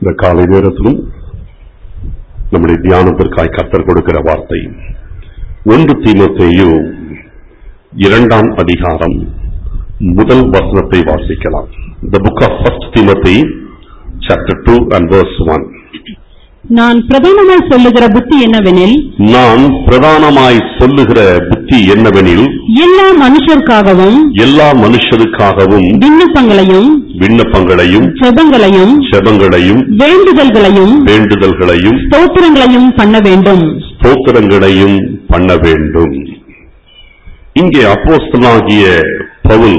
இந்த காலை நேரத்திலும் நம்முடைய தியானத்திற்காய் கத்தர் கொடுக்கிற வார்த்தை ஒன்று தீமத்தேயு இரண்டாம் அதிகாரம் முதல் வசனத்தை வாசிக்கலாம் the book of first timothy chapter 2 and verse 1 நான் பிரதானமாய் சொல்லுகிற புத்தி என்னவெனில் நான் பிரதானமாய் சொல்லுகிற புத்தி என்னவெனில் எல்லா மனுஷருக்காகவும் எல்லா மனுஷருக்காகவும் விண்ணப்பங்களையும் விண்ணப்பங்களையும் ஜெபங்களையும் செபங்களையும் வேண்டுதல்களையும் வேண்டுதல்களையும் ஸ்தோத்திரங்களையும் பண்ண வேண்டும் ஸ்தோத்திரங்களையும் பண்ண வேண்டும் இங்கே அப்போஸ்தலனாகிய பவுல்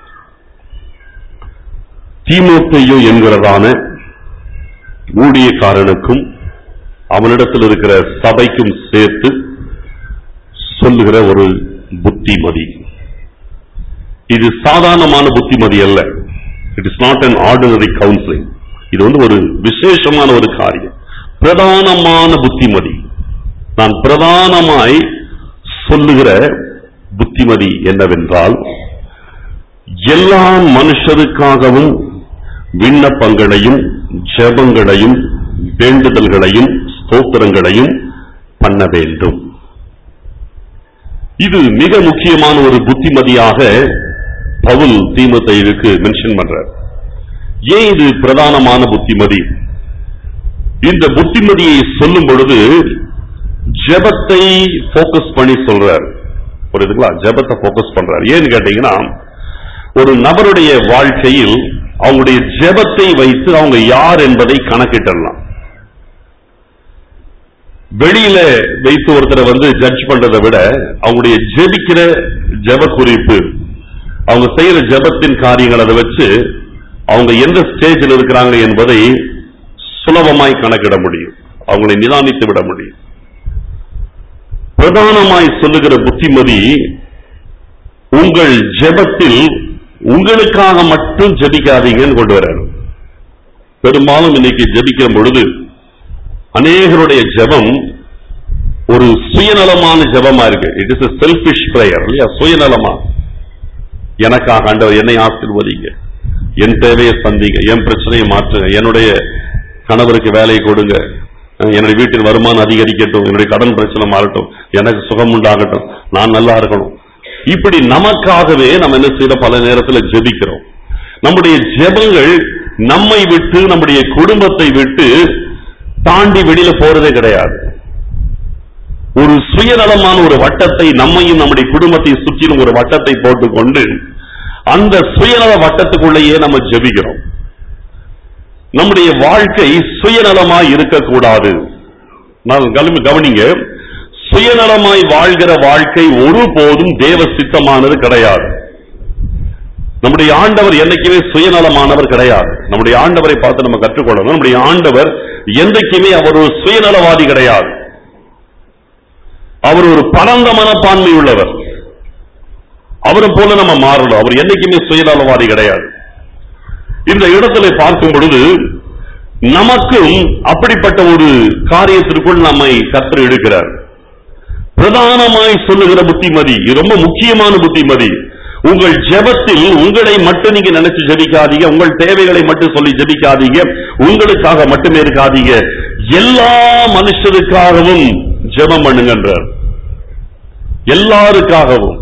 தீமோத்தேயு என்கிறதான ஊழியக்காரனுக்கும் அவனிடத்தில் இருக்கிற சபைக்கும் சேர்த்து சொல்லுகிற ஒரு புத்திமதி இது சாதாரணமான புத்திமதி அல்ல it is not an ordinary counselling இது வந்து ஒரு விசேஷமான ஒரு காரியம் பிரதானமான புத்திமதி நான் பிரதானமாய் சொல்லுகிற புத்திமதி என்னவென்றால் எல்லா மனுஷருக்காகவும் விண்ணப்பங்களையும் ஜெபங்களையும் வேண்டுதல்களையும் ஸ்தோத்திரங்களையும் பண்ண வேண்டும் இது மிக முக்கியமான ஒரு புத்திமதியாக பவுல் தீமத்தையுக்கு மென்ஷன் பண்றார் ஏன் இது பிரதானமான புத்திமதி இந்த புத்திமதியை சொல்லும் பொழுது ஜெபத்தை போக்கஸ் பண்ணி சொல்றார் புரியுதுங்களா ஜெபத்தை போக்கஸ் பண்றார் ஏன்னு கேட்டீங்கன்னா ஒரு நபருடைய வாழ்க்கையில் அவங்களுடைய ஜெபத்தை வைத்து அவங்க யார் என்பதை கணக்கிட்டலாம் வெளியில வைத்து ஒருத்தரை வந்து ஜட்ஜ் பண்றதை விட அவங்களுடைய ஜெபிக்கிற ஜெப குறிப்பு அவங்க செய்யற ஜெபத்தின் காரியங்கள் அதை வச்சு அவங்க எந்த ஸ்டேஜில் இருக்கிறாங்க என்பதை சுலபமாய் கணக்கிட முடியும் அவங்களை நிதானித்து விட முடியும் பிரதானமாய் சொல்லுகிற புத்திமதி உங்கள் ஜெபத்தில் உங்களுக்காக மட்டும் ஜெபிக்காதீங்கன்னு கொண்டு வர்றாரு பெரும்பாலும் இன்னைக்கு ஜெபிக்கிற பொழுது அநேகருடைய ஜெபம் ஒரு சுயநலமான ஜெபமா இருக்கு இட் இஸ் செல்பிஷ் பிரேயர் இல்லையா சுயநலமா எனக்காக ஆண்டவர் என்னை ஆசீர்வதிங்க என் தேவையை சந்திங்க என் பிரச்சனையை மாற்றுங்க என்னுடைய கணவருக்கு வேலையை கொடுங்க என்னுடைய வீட்டில் வருமானம் அதிகரிக்கட்டும் என்னுடைய கடன் பிரச்சனை மாறட்டும் எனக்கு சுகம் உண்டாகட்டும் நான் நல்லா இருக்கணும் இப்படி நமக்காகவே நம்ம என்ன செய்யற பல நேரத்தில் ஜெபிக்கிறோம் நம்முடைய ஜெபங்கள் நம்மை விட்டு நம்முடைய குடும்பத்தை விட்டு தாண்டி வெளியில போறதே கிடையாது ஒரு சுயநலமான ஒரு வட்டத்தை நம்மையும் நம்முடைய குடும்பத்தை சுற்றிலும் ஒரு வட்டத்தை போட்டுக்கொண்டு அந்த சுயநல வட்டத்துக்குள்ளேயே நம்ம ஜெபிக்கிறோம் நம்முடைய வாழ்க்கை சுயநலமாய் இருக்கக்கூடாது நான் கவனி- கவனிங்க சுயநலமாய் வாழ்கிற வாழ்க்கை ஒருபோதும் தேவ சித்தமானது கிடையாது நம்முடைய ஆண்டவர் என்னைக்குமே சுயநலமானவர் கிடையாது நம்முடைய ஆண்டவரை பார்த்து நம்ம கற்றுக்கொள்ளணும் நம்முடைய ஆண்டவர் என்றைக்குமே அவர் ஒரு சுயநலவாதி கிடையாது அவர் ஒரு பரந்த மனப்பான்மை உள்ளவர் அவரை போல நம்ம மாறணும் அவர் என்னைக்குமே சுயநலவாதி கிடையாது இந்த இடத்துல பார்க்கும் பொழுது நமக்கும் அப்படிப்பட்ட ஒரு காரியத்திற்குள் நம்மை கத்தர் எடுக்கிறார் பிரதானமாய் சொல்லுகிற புத்திமதி இது ரொம்ப முக்கியமான புத்திமதி உங்கள் ஜெபத்தில் உங்களை மட்டும் நீங்க நினைச்சு ஜெபிக்காதீங்க உங்கள் தேவைகளை மட்டும் சொல்லி ஜெபிக்காதீங்க உங்களுக்காக மட்டுமே இருக்காதீங்க எல்லா மனுஷருக்காகவும் ஜெபம் பண்ணுங்கன்றார் எல்லாருக்காகவும்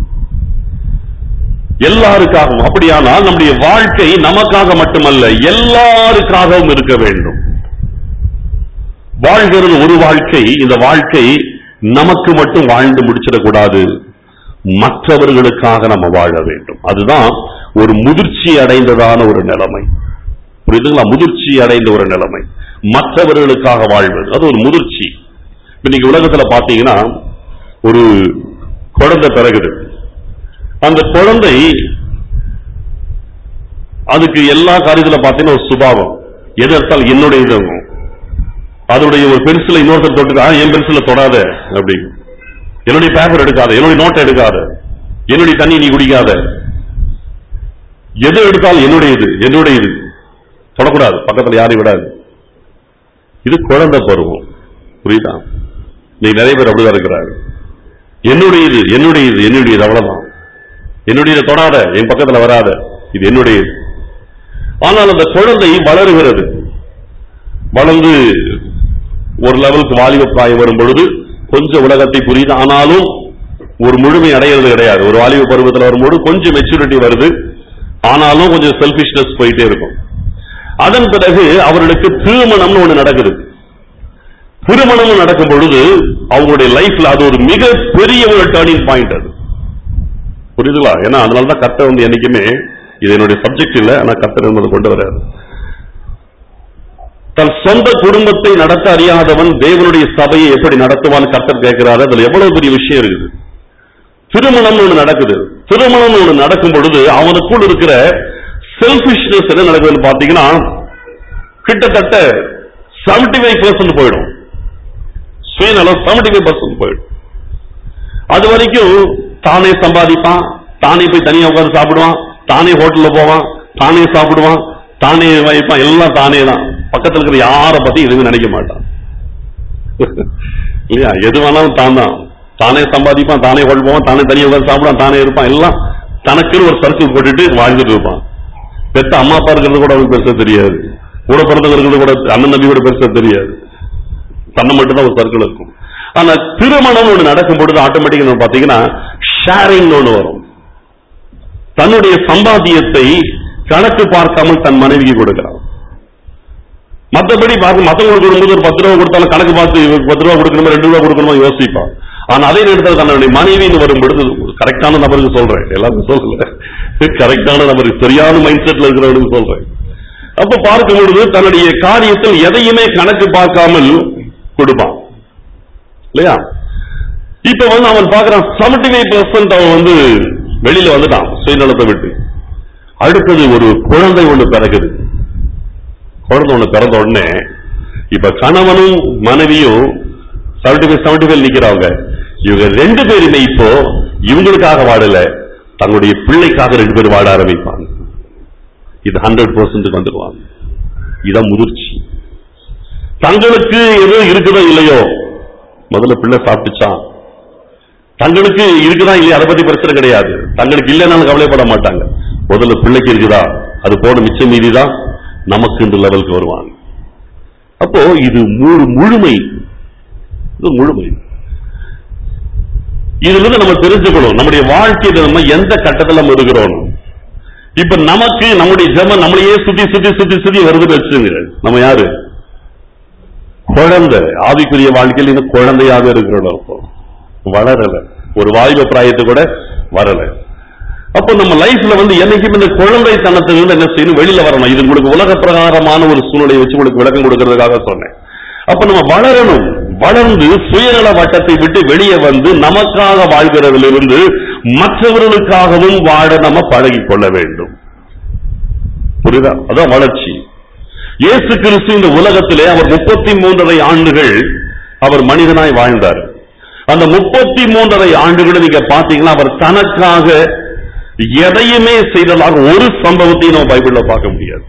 எல்லாருக்காகவும் அப்படியானால் நம்முடைய வாழ்க்கை நமக்காக மட்டுமல்ல எல்லாருக்காகவும் இருக்க வேண்டும் வாழ்கிறது ஒரு வாழ்க்கை இந்த வாழ்க்கை நமக்கு மட்டும் வாழ்ந்து முடிச்சிடக்கூடாது மற்றவர்களுக்காக நம்ம வாழ வேண்டும் அதுதான் ஒரு முதிர்ச்சி அடைந்ததான ஒரு நிலைமை புரியுதுங்களா முதிர்ச்சி அடைந்த ஒரு நிலைமை மற்றவர்களுக்காக வாழ்வது அது ஒரு முதிர்ச்சி இன்னைக்கு உலகத்துல பாத்தீங்கன்னா ஒரு குழந்தை பிறகுது அந்த குழந்தை அதுக்கு எல்லா காரியத்துல பார்த்தீங்கன்னா ஒரு சுபாவம் எது எடுத்தால் என்னுடைய இது அதனுடைய ஒரு பென்சிலை இன்னொருத்தர் தொட்டு என் பென்சிலை தொடாத அப்படி என்னுடைய பேப்பர் எடுக்காத என்னுடைய நோட்டை எடுக்காத என்னுடைய தண்ணி நீ குடிக்காத எது எடுத்தாலும் என்னுடைய இது என்னுடைய இது தொடக்கூடாது பக்கத்துல யாரையும் விடாது இது குழந்தை பருவம் புரியுதா நீ நிறைய பேர் அப்படிதான் இருக்கிறாரு என்னுடைய இது என்னுடைய இது என்னுடைய இது அவ்வளவுதான் என்னுடைய இதை தொடாத என் பக்கத்துல வராத இது என்னுடைய இது ஆனால் அந்த குழந்தை வளருகிறது வளர்ந்து ஒரு லெவலுக்கு வாலிப பிராயம் வரும் பொழுது கொஞ்சம் உலகத்தை புரியுது ஆனாலும் ஒரு முழுமை அடையிறது கிடையாது ஒரு வாலிப பருவத்தில் வரும்போது கொஞ்சம் மெச்சூரிட்டி வருது ஆனாலும் கொஞ்சம் செல்பிஷ்னஸ் போயிட்டே இருக்கும் அதன் பிறகு அவர்களுக்கு திருமணம்னு ஒண்ணு நடக்குது திருமணம் நடக்கும் பொழுது அவங்களுடைய லைஃப்ல அது ஒரு மிக பெரிய ஒரு டேர்னிங் பாயிண்ட் அது புரியுதுங்களா ஏன்னா அதனால தான் கர்த்தர் வந்து என்னைக்குமே இது என்னுடைய சப்ஜெக்ட் இல்ல ஆனா கர்த்தர் என்பதை கொண்டு வராரு தன் சொந்த குடும்பத்தை நடத்த அறியாதவன் தேவனுடைய சபையை எப்படி நடத்துவான்னு கர்த்தர் கேட்கிறாரு அதுல எவ்வளவு பெரிய விஷயம் இருக்குது திருமணம் ஒண்ணு நடக்குது திருமணம் ஒண்ணு நடக்கும் பொழுது அவனுக்குள் இருக்கிற செல்பிஷ்னஸ் என்ன நடக்குதுன்னு பாத்தீங்கன்னா கிட்டத்தட்ட 75% ஃபைவ் பர்சன்ட் போயிடும் சுயநலம் 75% ஃபைவ் பர்சன்ட் போயிடும் அது வரைக்கும் தானே சம்பாதிப்பான் தானே போய் தனியா உட்கார்ந்து சாப்பிடுவான் தானே ஹோட்டல்ல போவான் தானே சாப்பிடுவான் தானே வைப்பான் எல்லாம் தானே தான் பக்கத்துல இருக்கிற யாரை பத்தி எதுவும் நினைக்க மாட்டான் இல்லையா எது வேணாலும் தான் தான் தானே சம்பாதிப்பான் தானே ஹோட்டல் போவான் தானே தனியா உட்கார்ந்து சாப்பிடுவான் தானே இருப்பான் எல்லாம் தனக்குன்னு ஒரு சர்க்கிள் போட்டுட்டு வாழ்ந்துட்டு இருப்பான் பெத்த அம்மா அப்பா இருக்கிறது கூட அவனுக்கு பெருசா தெரியாது கூட பிறந்தவங்க இருக்கிறது கூட அண்ணன் தம்பி கூட பெருசா தெரியாது தன்னை மட்டும் தான் ஒரு சர்க்கிள் இருக்கும் ஆனா திருமணம் ஒண்ணு நடக்கும் பொழுது ஆட்டோமேட்டிக்கா பாத்தீங்கன்னா ஷேரிங் ஒண்ணு வரும் தன்னுடைய சம்பாத்தியத்தை கணக்கு பார்க்காமல் தன் மனைவிக்கு கொடுக்கிறான் மத்தபடி பார்க்க மத்தவங்களுக்கு கொடுக்கும்போது ஒரு பத்து ரூபா கொடுத்தாலும் கணக்கு பார்த்து இவருக்கு பத்து ரூபா கொடுக்கணுமா ரெண்டு ரூபா கொடுக்கணுமா யோசிப்பான் ஆனா அதே நேரத்தில் தன்னுடைய மனைவின்னு வரும் பொழுது கரெக்டான நபருக்கு சொல்றேன் எல்லாருக்கும் சொல்லல கரெக்டான நபருக்கு சரியான மைண்ட் செட்ல இருக்கிறவனுக்கு சொல்றேன் அப்ப பார்க்கும் பொழுது தன்னுடைய காரியத்தில் எதையுமே கணக்கு பார்க்காமல் கொடுப்பான் இல்லையா இப்ப வந்து அவன் பார்க்கறான் 75% ஃபைவ் அவன் வந்து வெளியில வந்துட்டான் சுயநலத்தை விட்டு அடுத்தது ஒரு குழந்தை ஒண்ணு பிறகுது குழந்தை ஒண்ணு பிறந்த உடனே இப்ப கணவனும் மனைவியும் 75 ஃபைவ் செவன்டி ஃபைவ் நிக்கிறாங்க இவங்க ரெண்டு பேருமே இப்போ இவங்களுக்காக வாழல தங்களுடைய பிள்ளைக்காக ரெண்டு பேரும் வாழ ஆரம்பிப்பாங்க இது ஹண்ட்ரட் பர்சன்ட் வந்துடுவாங்க இதான் முதிர்ச்சி தங்களுக்கு எது இருக்குதோ இல்லையோ முதல்ல பிள்ளை சாப்பிட்டுச்சான் தங்களுக்கு இருக்குதா இல்லையா அதை பத்தி பிரச்சனை கிடையாது தங்களுக்கு இல்லைனாலும் கவலைப்பட மாட்டாங்க முதல்ல பிள்ளைக்கு இருக்குதா அது போன மிச்ச மீதி தான் நமக்கு இந்த லெவலுக்கு வருவாங்க அப்போ இது முழு முழுமை இது முழுமை இதுல இருந்து நம்ம தெரிஞ்சுக்கணும் நம்முடைய வாழ்க்கையில நம்ம எந்த கட்டத்துல நம்ம இருக்கிறோம் இப்ப நமக்கு நம்முடைய ஜெபம் நம்மளையே சுத்தி சுத்தி சுத்தி சுத்தி வருதுன்னு வச்சுங்க நம்ம யாரு குழந்தை ஆவிக்குரிய வாழ்க்கையில் இன்னும் குழந்தையாக இருக்கிறோம் அர்த்தம். வளரல ஒரு வாய்வு பிராயத்து கூட வரல அப்போ நம்ம லைஃப்ல வந்து என்னைக்கும் இந்த குழந்தைத்தனத்திலிருந்து என்ன செய்யணும் வெளியில வரணும் இது உங்களுக்கு உலக பிரகாரமான ஒரு சூழ்நிலையை வச்சு உங்களுக்கு விளக்கம் கொடுக்கறதுக்காக சொன்னேன் அப்ப நம்ம வளரணும் வளர்ந்து சுயநல வட்டத்தை விட்டு வெளியே வந்து நமக்காக வாழ்கிறதிலிருந்து மற்றவர்களுக்காகவும் வாழ நம்ம பழகிக் கொள்ள வேண்டும் புரியுதா அதான் வளர்ச்சி இயேசு கிறிஸ்து இந்த உலகத்திலே அவர் முப்பத்தி மூன்றரை ஆண்டுகள் அவர் மனிதனாய் வாழ்ந்தார் அந்த முப்பத்தி மூன்றரை ஆண்டுகள் நீங்க பாத்தீங்கன்னா அவர் தனக்காக எதையுமே செய்ததாக ஒரு சம்பவத்தையும் நம்ம பைபிள்ல பார்க்க முடியாது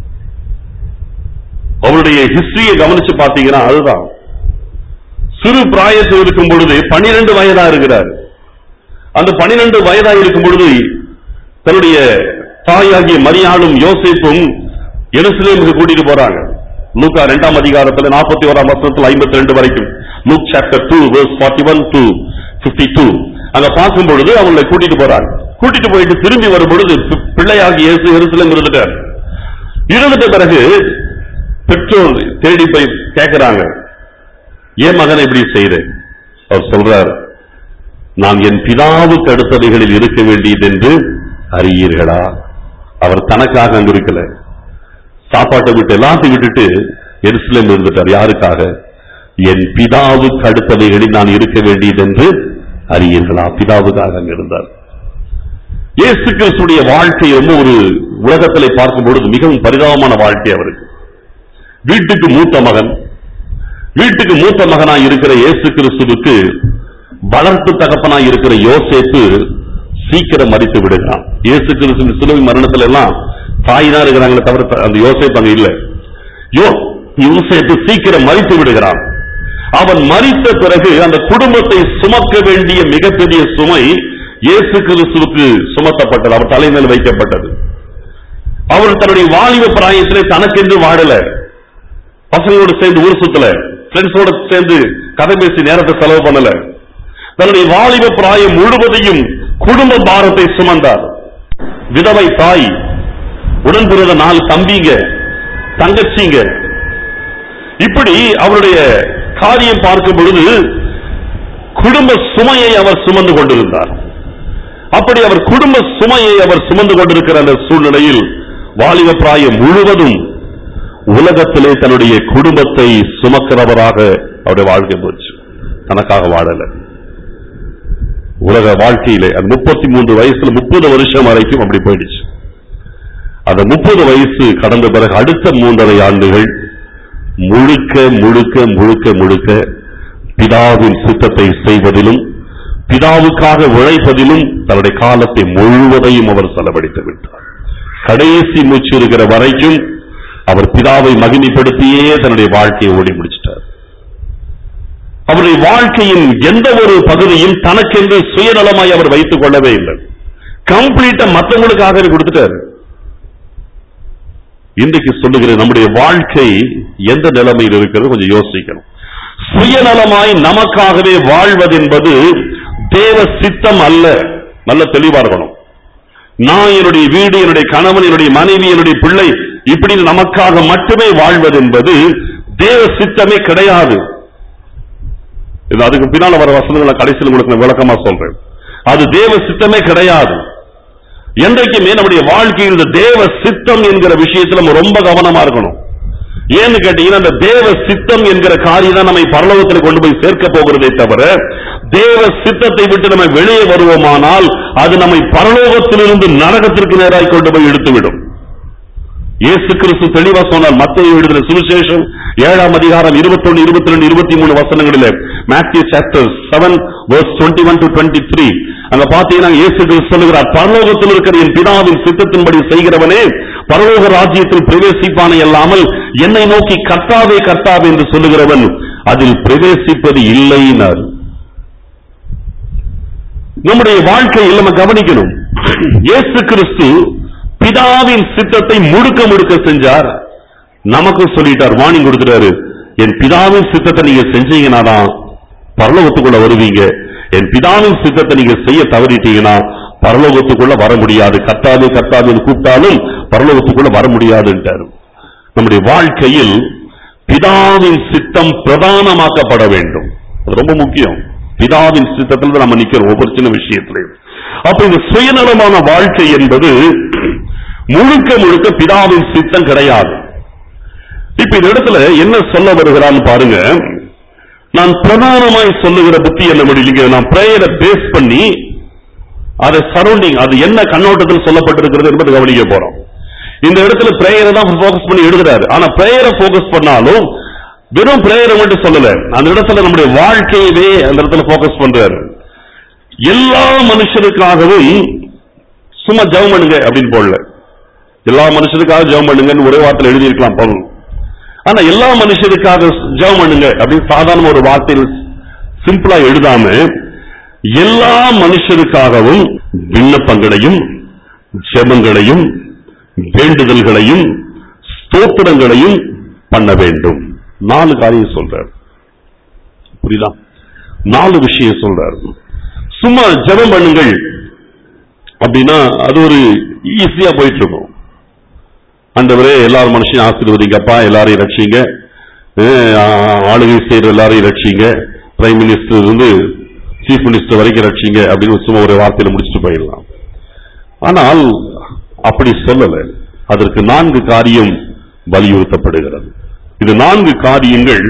அவருடைய ஹிஸ்டரியை கவனிச்சு பாத்தீங்கன்னா அதுதான் சிறு பிராயத்தில் இருக்கும் பொழுது பனிரெண்டு வயதா இருக்கிறார் அந்த பனிரெண்டு வயதா இருக்கும் பொழுது தன்னுடைய தாயாகிய மரியாளும் யோசேப்பும் எருசலேமுக்கு கூட்டிட்டு போறாங்க லூக்கா இரண்டாம் அதிகாரத்துல நாற்பத்தி ஓராம் வசனத்தில் ஐம்பத்தி ரெண்டு வரைக்கும் Luke chapter two verse forty one to fifty two அங்க பார்க்கும் பொழுது அவங்களை கூட்டிட்டு போறாங்க கூட்டிட்டு போயிட்டு திரும்பி வரும் பொழுது பி- பிள்ளையாகி இயேசு எருசலேம் இருந்துட்டார் இருந்துட்ட பிறகு பெற்றோர் தேடி போய் கேட்கிறாங்க ஏன் மகனை இப்படி செய்த அவர் சொல்றார் நான் என் பிதாவுக்கு அடுத்தவைகளில் இருக்க வேண்டியது என்று அறியீர்களா அவர் தனக்காக அங்க இருக்கல சாப்பாட்டை விட்டு எல்லாத்தையும் விட்டுட்டு எருசலேம் இருந்துட்டார் யாருக்காக என் பிதாவுக்கு அடுத்தவைகளில் நான் இருக்க வேண்டியது என்று அறியீர்களா பிதாவுக்காக அங்க இருந்தார் இயேசு கிறிஸ்துடைய வாழ்க்கை ரொம்ப ஒரு உலகத்திலே பார்க்கும் பொழுது மிகவும் பரிதாபமான வாழ்க்கை அவருக்கு வீட்டுக்கு மூத்த மகன் வீட்டுக்கு மூத்த மகனாய் இருக்கிற இயேசு கிறிஸ்துவுக்கு வளர்ப்பு தகப்பனாய் இருக்கிற யோசேப்பு சீக்கிரம் மறித்து விடுகிறான் இயேசு கிறிஸ்து சிலுவை மரணத்துல எல்லாம் தாய் தான் இருக்கிறாங்களே தவிர த- அந்த யோசேப்பு அங்க இல்ல யோ யோசேப்பு சீக்கிரம் மறித்து விடுகிறான் அவன் மறித்த பிறகு அந்த குடும்பத்தை சுமக்க வேண்டிய மிகப்பெரிய சுமை இயேசு கிறிஸ்துவுக்கு சுமத்தப்பட்டது அவர் தலைமையில் வைக்கப்பட்டது அவர் தன்னுடைய வாலிப பிராயத்திலே தனக்கென்று வாழல பசங்களோட சேர்ந்து ஊர் சுத்தல ஃப்ரெண்ட்ஸோட சேர்ந்து கதை பேசி நேரத்தை செலவு பண்ணல தன்னுடைய வாலிப பிராயம் முழுவதையும் குடும்ப பாரத்தை சுமந்தார் விதவை தாய் உடன் பிறந்த நாலு தம்பிங்க தங்கச்சிங்க இப்படி அவருடைய காரியம் பார்க்கும் பொழுது குடும்ப சுமையை அவர் சுமந்து கொண்டிருந்தார் அப்படி அவர் குடும்ப சுமையை அவர் சுமந்து கொண்டிருக்கிற அந்த சூழ்நிலையில் வாலிப பிராயம் முழுவதும் உலகத்திலே தன்னுடைய குடும்பத்தை சுமக்கிறவராக அவருடைய வாழ்க்கை போச்சு தனக்காக வாழல உலக வாழ்க்கையிலே அது முப்பத்தி மூன்று வயசுல முப்பது வருஷம் வரைக்கும் அப்படி போயிடுச்சு அந்த முப்பது வயசு கடந்த பிறகு அடுத்த மூன்றரை ஆண்டுகள் முழுக்க முழுக்க முழுக்க முழுக்க பிதாவின் சித்தத்தை செய்வதிலும் பிதாவுக்காக உழைப்பதிலும் தன்னுடைய காலத்தை முழுவதையும் அவர் செலவழித்து விட்டார் கடைசி மூச்சு இருக்கிற வரைக்கும் அவர் பிதாவை மகிமைப்படுத்தியே தன்னுடைய வாழ்க்கையை ஓடி முடிச்சிட்டார் அவருடைய வாழ்க்கையின் எந்த ஒரு பகுதியும் தனக்கென்று சுயநலமாய் அவர் வைத்துக் கொள்ளவே இல்லை கம்ப்ளீட்டா மத்தவங்களுக்காக அவர் கொடுத்துட்டாரு இன்றைக்கு சொல்லுகிற நம்முடைய வாழ்க்கை எந்த நிலைமையில் இருக்கிறது கொஞ்சம் யோசிக்கணும் சுயநலமாய் நமக்காகவே வாழ்வதென்பது தேவ சித்தம் அல்ல நல்ல தெளிவா இருக்கணும் நான் என்னுடைய வீடு என்னுடைய கணவன் என்னுடைய மனைவி என்னுடைய பிள்ளை இப்படி நமக்காக மட்டுமே வாழ்வது என்பது தேவ சித்தமே கிடையாது இது அதுக்கு பின்னால வர வசனங்களை கடைசியில் உங்களுக்கு நான் விளக்கமா சொல்றேன் அது தேவ சித்தமே கிடையாது என்றைக்குமே நம்முடைய வாழ்க்கையில் இந்த தேவ சித்தம் என்கிற விஷயத்துல நம்ம ரொம்ப கவனமா இருக்கணும் ஏன்னு கேட்டீங்கன்னா அந்த தேவ சித்தம் என்கிற காரியம் தான் நம்மை பரலோகத்தில் கொண்டு போய் சேர்க்க போகிறதே தவிர தேவ சித்தத்தை விட்டு நம்ம வெளியே வருவோமானால் அது நம்மை பரலோகத்திலிருந்து நரகத்திற்கு நேராய் கொண்டு போய் இழுத்துவிடும் இயேசு கிறிஸ்து தெளிவா சொன்னார் மத்திய எழுதின சுவிசேஷம் ஏழாம் அதிகாரம் 21 இருபத்தி ரெண்டு இருபத்தி மூணு வசனங்களிலே Matthew chapter seven verse 21 one to twenty three அங்க பாத்தீங்கன்னா இயேசு கிறிஸ்து சொல்லுகிறார் பரலோகத்தில் இருக்கிற என் பிதாவின் சித்தத்தின்படி செய்கிறவனே பரலோக ராஜ்யத்தில் பிரவேசிப்பானே அல்லாமல் என்னை நோக்கி கர்த்தாவே கர்த்தாவே என்று சொல்லுகிறவன் அதில் பிரவேசிப்பது இல்லைனார் நம்முடைய வாழ்க்கையில் நம்ம கவனிக்கணும் இயேசு கிறிஸ்து பிதாவின் சித்தத்தை முழுக்க முழுக்க செஞ்சார் நமக்கு சொல்லிட்டார் வார்னிங் கொடுத்துட்டாரு என் பிதாவின் சித்தத்தை நீங்க செஞ்சீங்கன்னா தான் பரலோகத்துக்குள்ள வருவீங்க என் பிதாவின் சித்தத்தை நீங்க செய்ய தவறிட்டீங்கன்னா பரலோகத்துக்குள்ள வர முடியாது கர்த்தாவே கர்த்தாவேன்னு கூப்பிட்டாலும் பரலோகத்துக்குள்ள வர முடியாதுன்றாரு நம்முடைய வாழ்க்கையில் பிதாவின் சித்தம் பிரதானமாக்கப்பட வேண்டும் அது ரொம்ப முக்கியம் பிதாவின் சித்தத்தில் தான் நம்ம நிக்கிறோம் ஒவ்வொரு சின்ன விஷயத்திலையும் அப்ப இந்த சுயநலமான வாழ்க்கை என்பது முழுக்க முழுக்க பிதாவின் சித்தம் கிடையாது இப்ப இந்த இடத்துல என்ன சொல்ல வருகிறான்னு பாருங்க நான் பிரதானமாய் சொல்லுகிற புத்தி என்ன முடியல நான் பிரேயரை பேஸ் பண்ணி அதை சரௌண்டிங் அது என்ன கண்ணோட்டத்தில் சொல்லப்பட்டிருக்கிறது என்பது கவனிக்க போறோம் இந்த இடத்துல பிரேயரை தான் ஃபோக்கஸ் பண்ணி எழுதுறாரு ஆனா பிரேயரை ஃபோக்கஸ் பண்ணாலும் வெறும் பிரேயரை மட்டும் சொல்லல அந்த இடத்துல நம்முடைய வாழ்க்கையவே அந்த இடத்துல ஃபோக்கஸ் பண்றாரு எல்லா மனுஷருக்காகவும் சும்மா ஜெபம் பண்ணுங்க அப்படின்னு போடல எல்லா மனுஷருக்காக ஜெபம் பண்ணுங்கன்னு ஒரே வார்த்தையில் எழுதியிருக்கலாம் பவுல் ஆனா எல்லா மனுஷருக்காக ஜெபம் பண்ணுங்க அப்படின்னு சாதாரண ஒரு வார்த்தையில் சிம்பிளா எழுதாம எல்லா மனுஷருக்காகவும் விண்ணப்பங்களையும் ஜெபங்களையும் வேண்டுதல்களையும் ஸ்தோத்திரங்களையும் பண்ண வேண்டும் நாலு காரியம் சொல்றார் புரியுதா நாலு விஷயம் சொல்றார் சும்மா ஜெபம் பண்ணுங்கள் அப்படின்னா அது ஒரு ஈஸியா போயிட்டு இருக்கும் ஆண்டவரே எல்லாரும் மனுஷனையும் ஆசீர்வதிங்கப்பா எல்லாரையும் ரட்சிங்க அஹ் ஆ- ஆளுகை செய்யற எல்லாரையும் ரட்சிங்க பிரைம் மினிஸ்டர் இருந்து சீஃப் மினிஸ்டர் வரைக்கும் ரட்சிங்க அப்படின்னு சும்மா ஒரு வார்த்தையில முடிச்சுட்டு போயிடலாம் ஆனால் அப்படி சொல்லல அதற்கு நான்கு காரியம் வலியுறுத்தப்படுகிறது இது நான்கு காரியங்கள்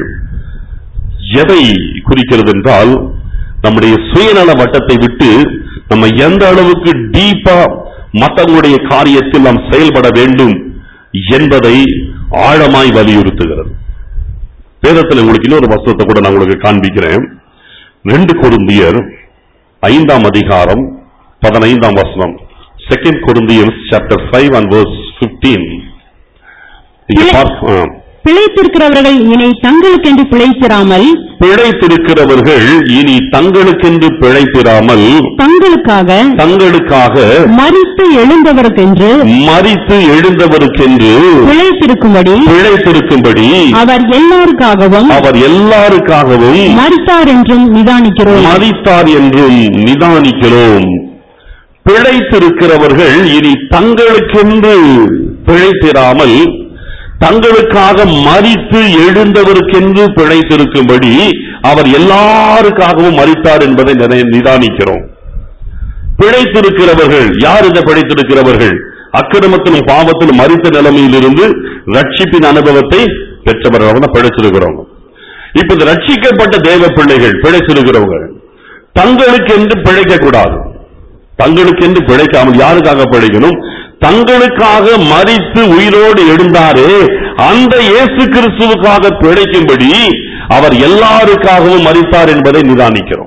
எதை குறிக்கிறது என்றால் நம்முடைய சுயநல வட்டத்தை விட்டு நம்ம எந்த அளவுக்கு டீப்பா மற்றவங்களுடைய காரியத்தில் நாம் செயல்பட வேண்டும் என்பதை ஆழமாய் வலியுறுத்துகிறது வேதத்தில் உங்களுக்கு இன்னொரு வசனத்தை கூட நான் உங்களுக்கு காண்பிக்கிறேன் ரெண்டு கொருந்தியர் ஐந்தாம் அதிகாரம் பதினைந்தாம் வசனம் second Corinthians chapter five and verse 15 இங்க இல்லை. பார்க்க- ஆ. பிழைத்திருக்கிறவர்கள் இனி தங்களுக்கென்று பிழைத்திராமல் பிழைத்திருக்கிறவர்கள் இனி தங்களுக்கென்று பிழைத்திராமல் தங்களுக்காக தங்களுக்காக மறித்து எழுந்தவருக்கென்று மறித்து எழுந்தவருக்கென்று பிழைத்திருக்கும்படி பிழைத்திருக்கும்படி அவர் எல்லாருக்காகவும் அவர் எல்லாருக்காகவும் மறித்தார் என்றும் நிதானிக்கிறோம் மறித்தார் என்றும் நிதானிக்கிறோம் பிழைத்திருக்கிறவர்கள் இனி தங்களுக்கென்று பிழைத்திராமல் தங்களுக்காக மறித்து எழுந்தவருக்கென்று பிழைத்திருக்கும்படி அவர் எல்லாருக்காகவும் மறித்தார் என்பதை நினை- நிதானிக்கிறோம் பிழைத்திருக்கிறவர்கள் யார் இந்த பிழைத்திருக்கிறவர்கள் அக்கிரமத்திலும் பாவத்திலும் மறித்த நிலைமையிலிருந்து ரட்சிப்பின் அனுபவத்தை பெற்றவர்கள் தான் பிழைச்சிருக்கிறவங்க இப்ப இந்த ரட்சிக்கப்பட்ட தேவ பிள்ளைகள் பிழைச்சிருக்கிறவங்க தங்களுக்கென்று பிழைக்க கூடாது தங்களுக்கென்று பிழைக்காமல் யாருக்காக பிழைக்கணும் தங்களுக்காக மறித்து உயிரோடு எழுந்தாரே அந்த இயேசு கிறிஸ்துவுக்காக பிழைக்கும்படி அவர் எல்லாருக்காகவும் மறித்தார் என்பதை நிதானிக்கிறோம்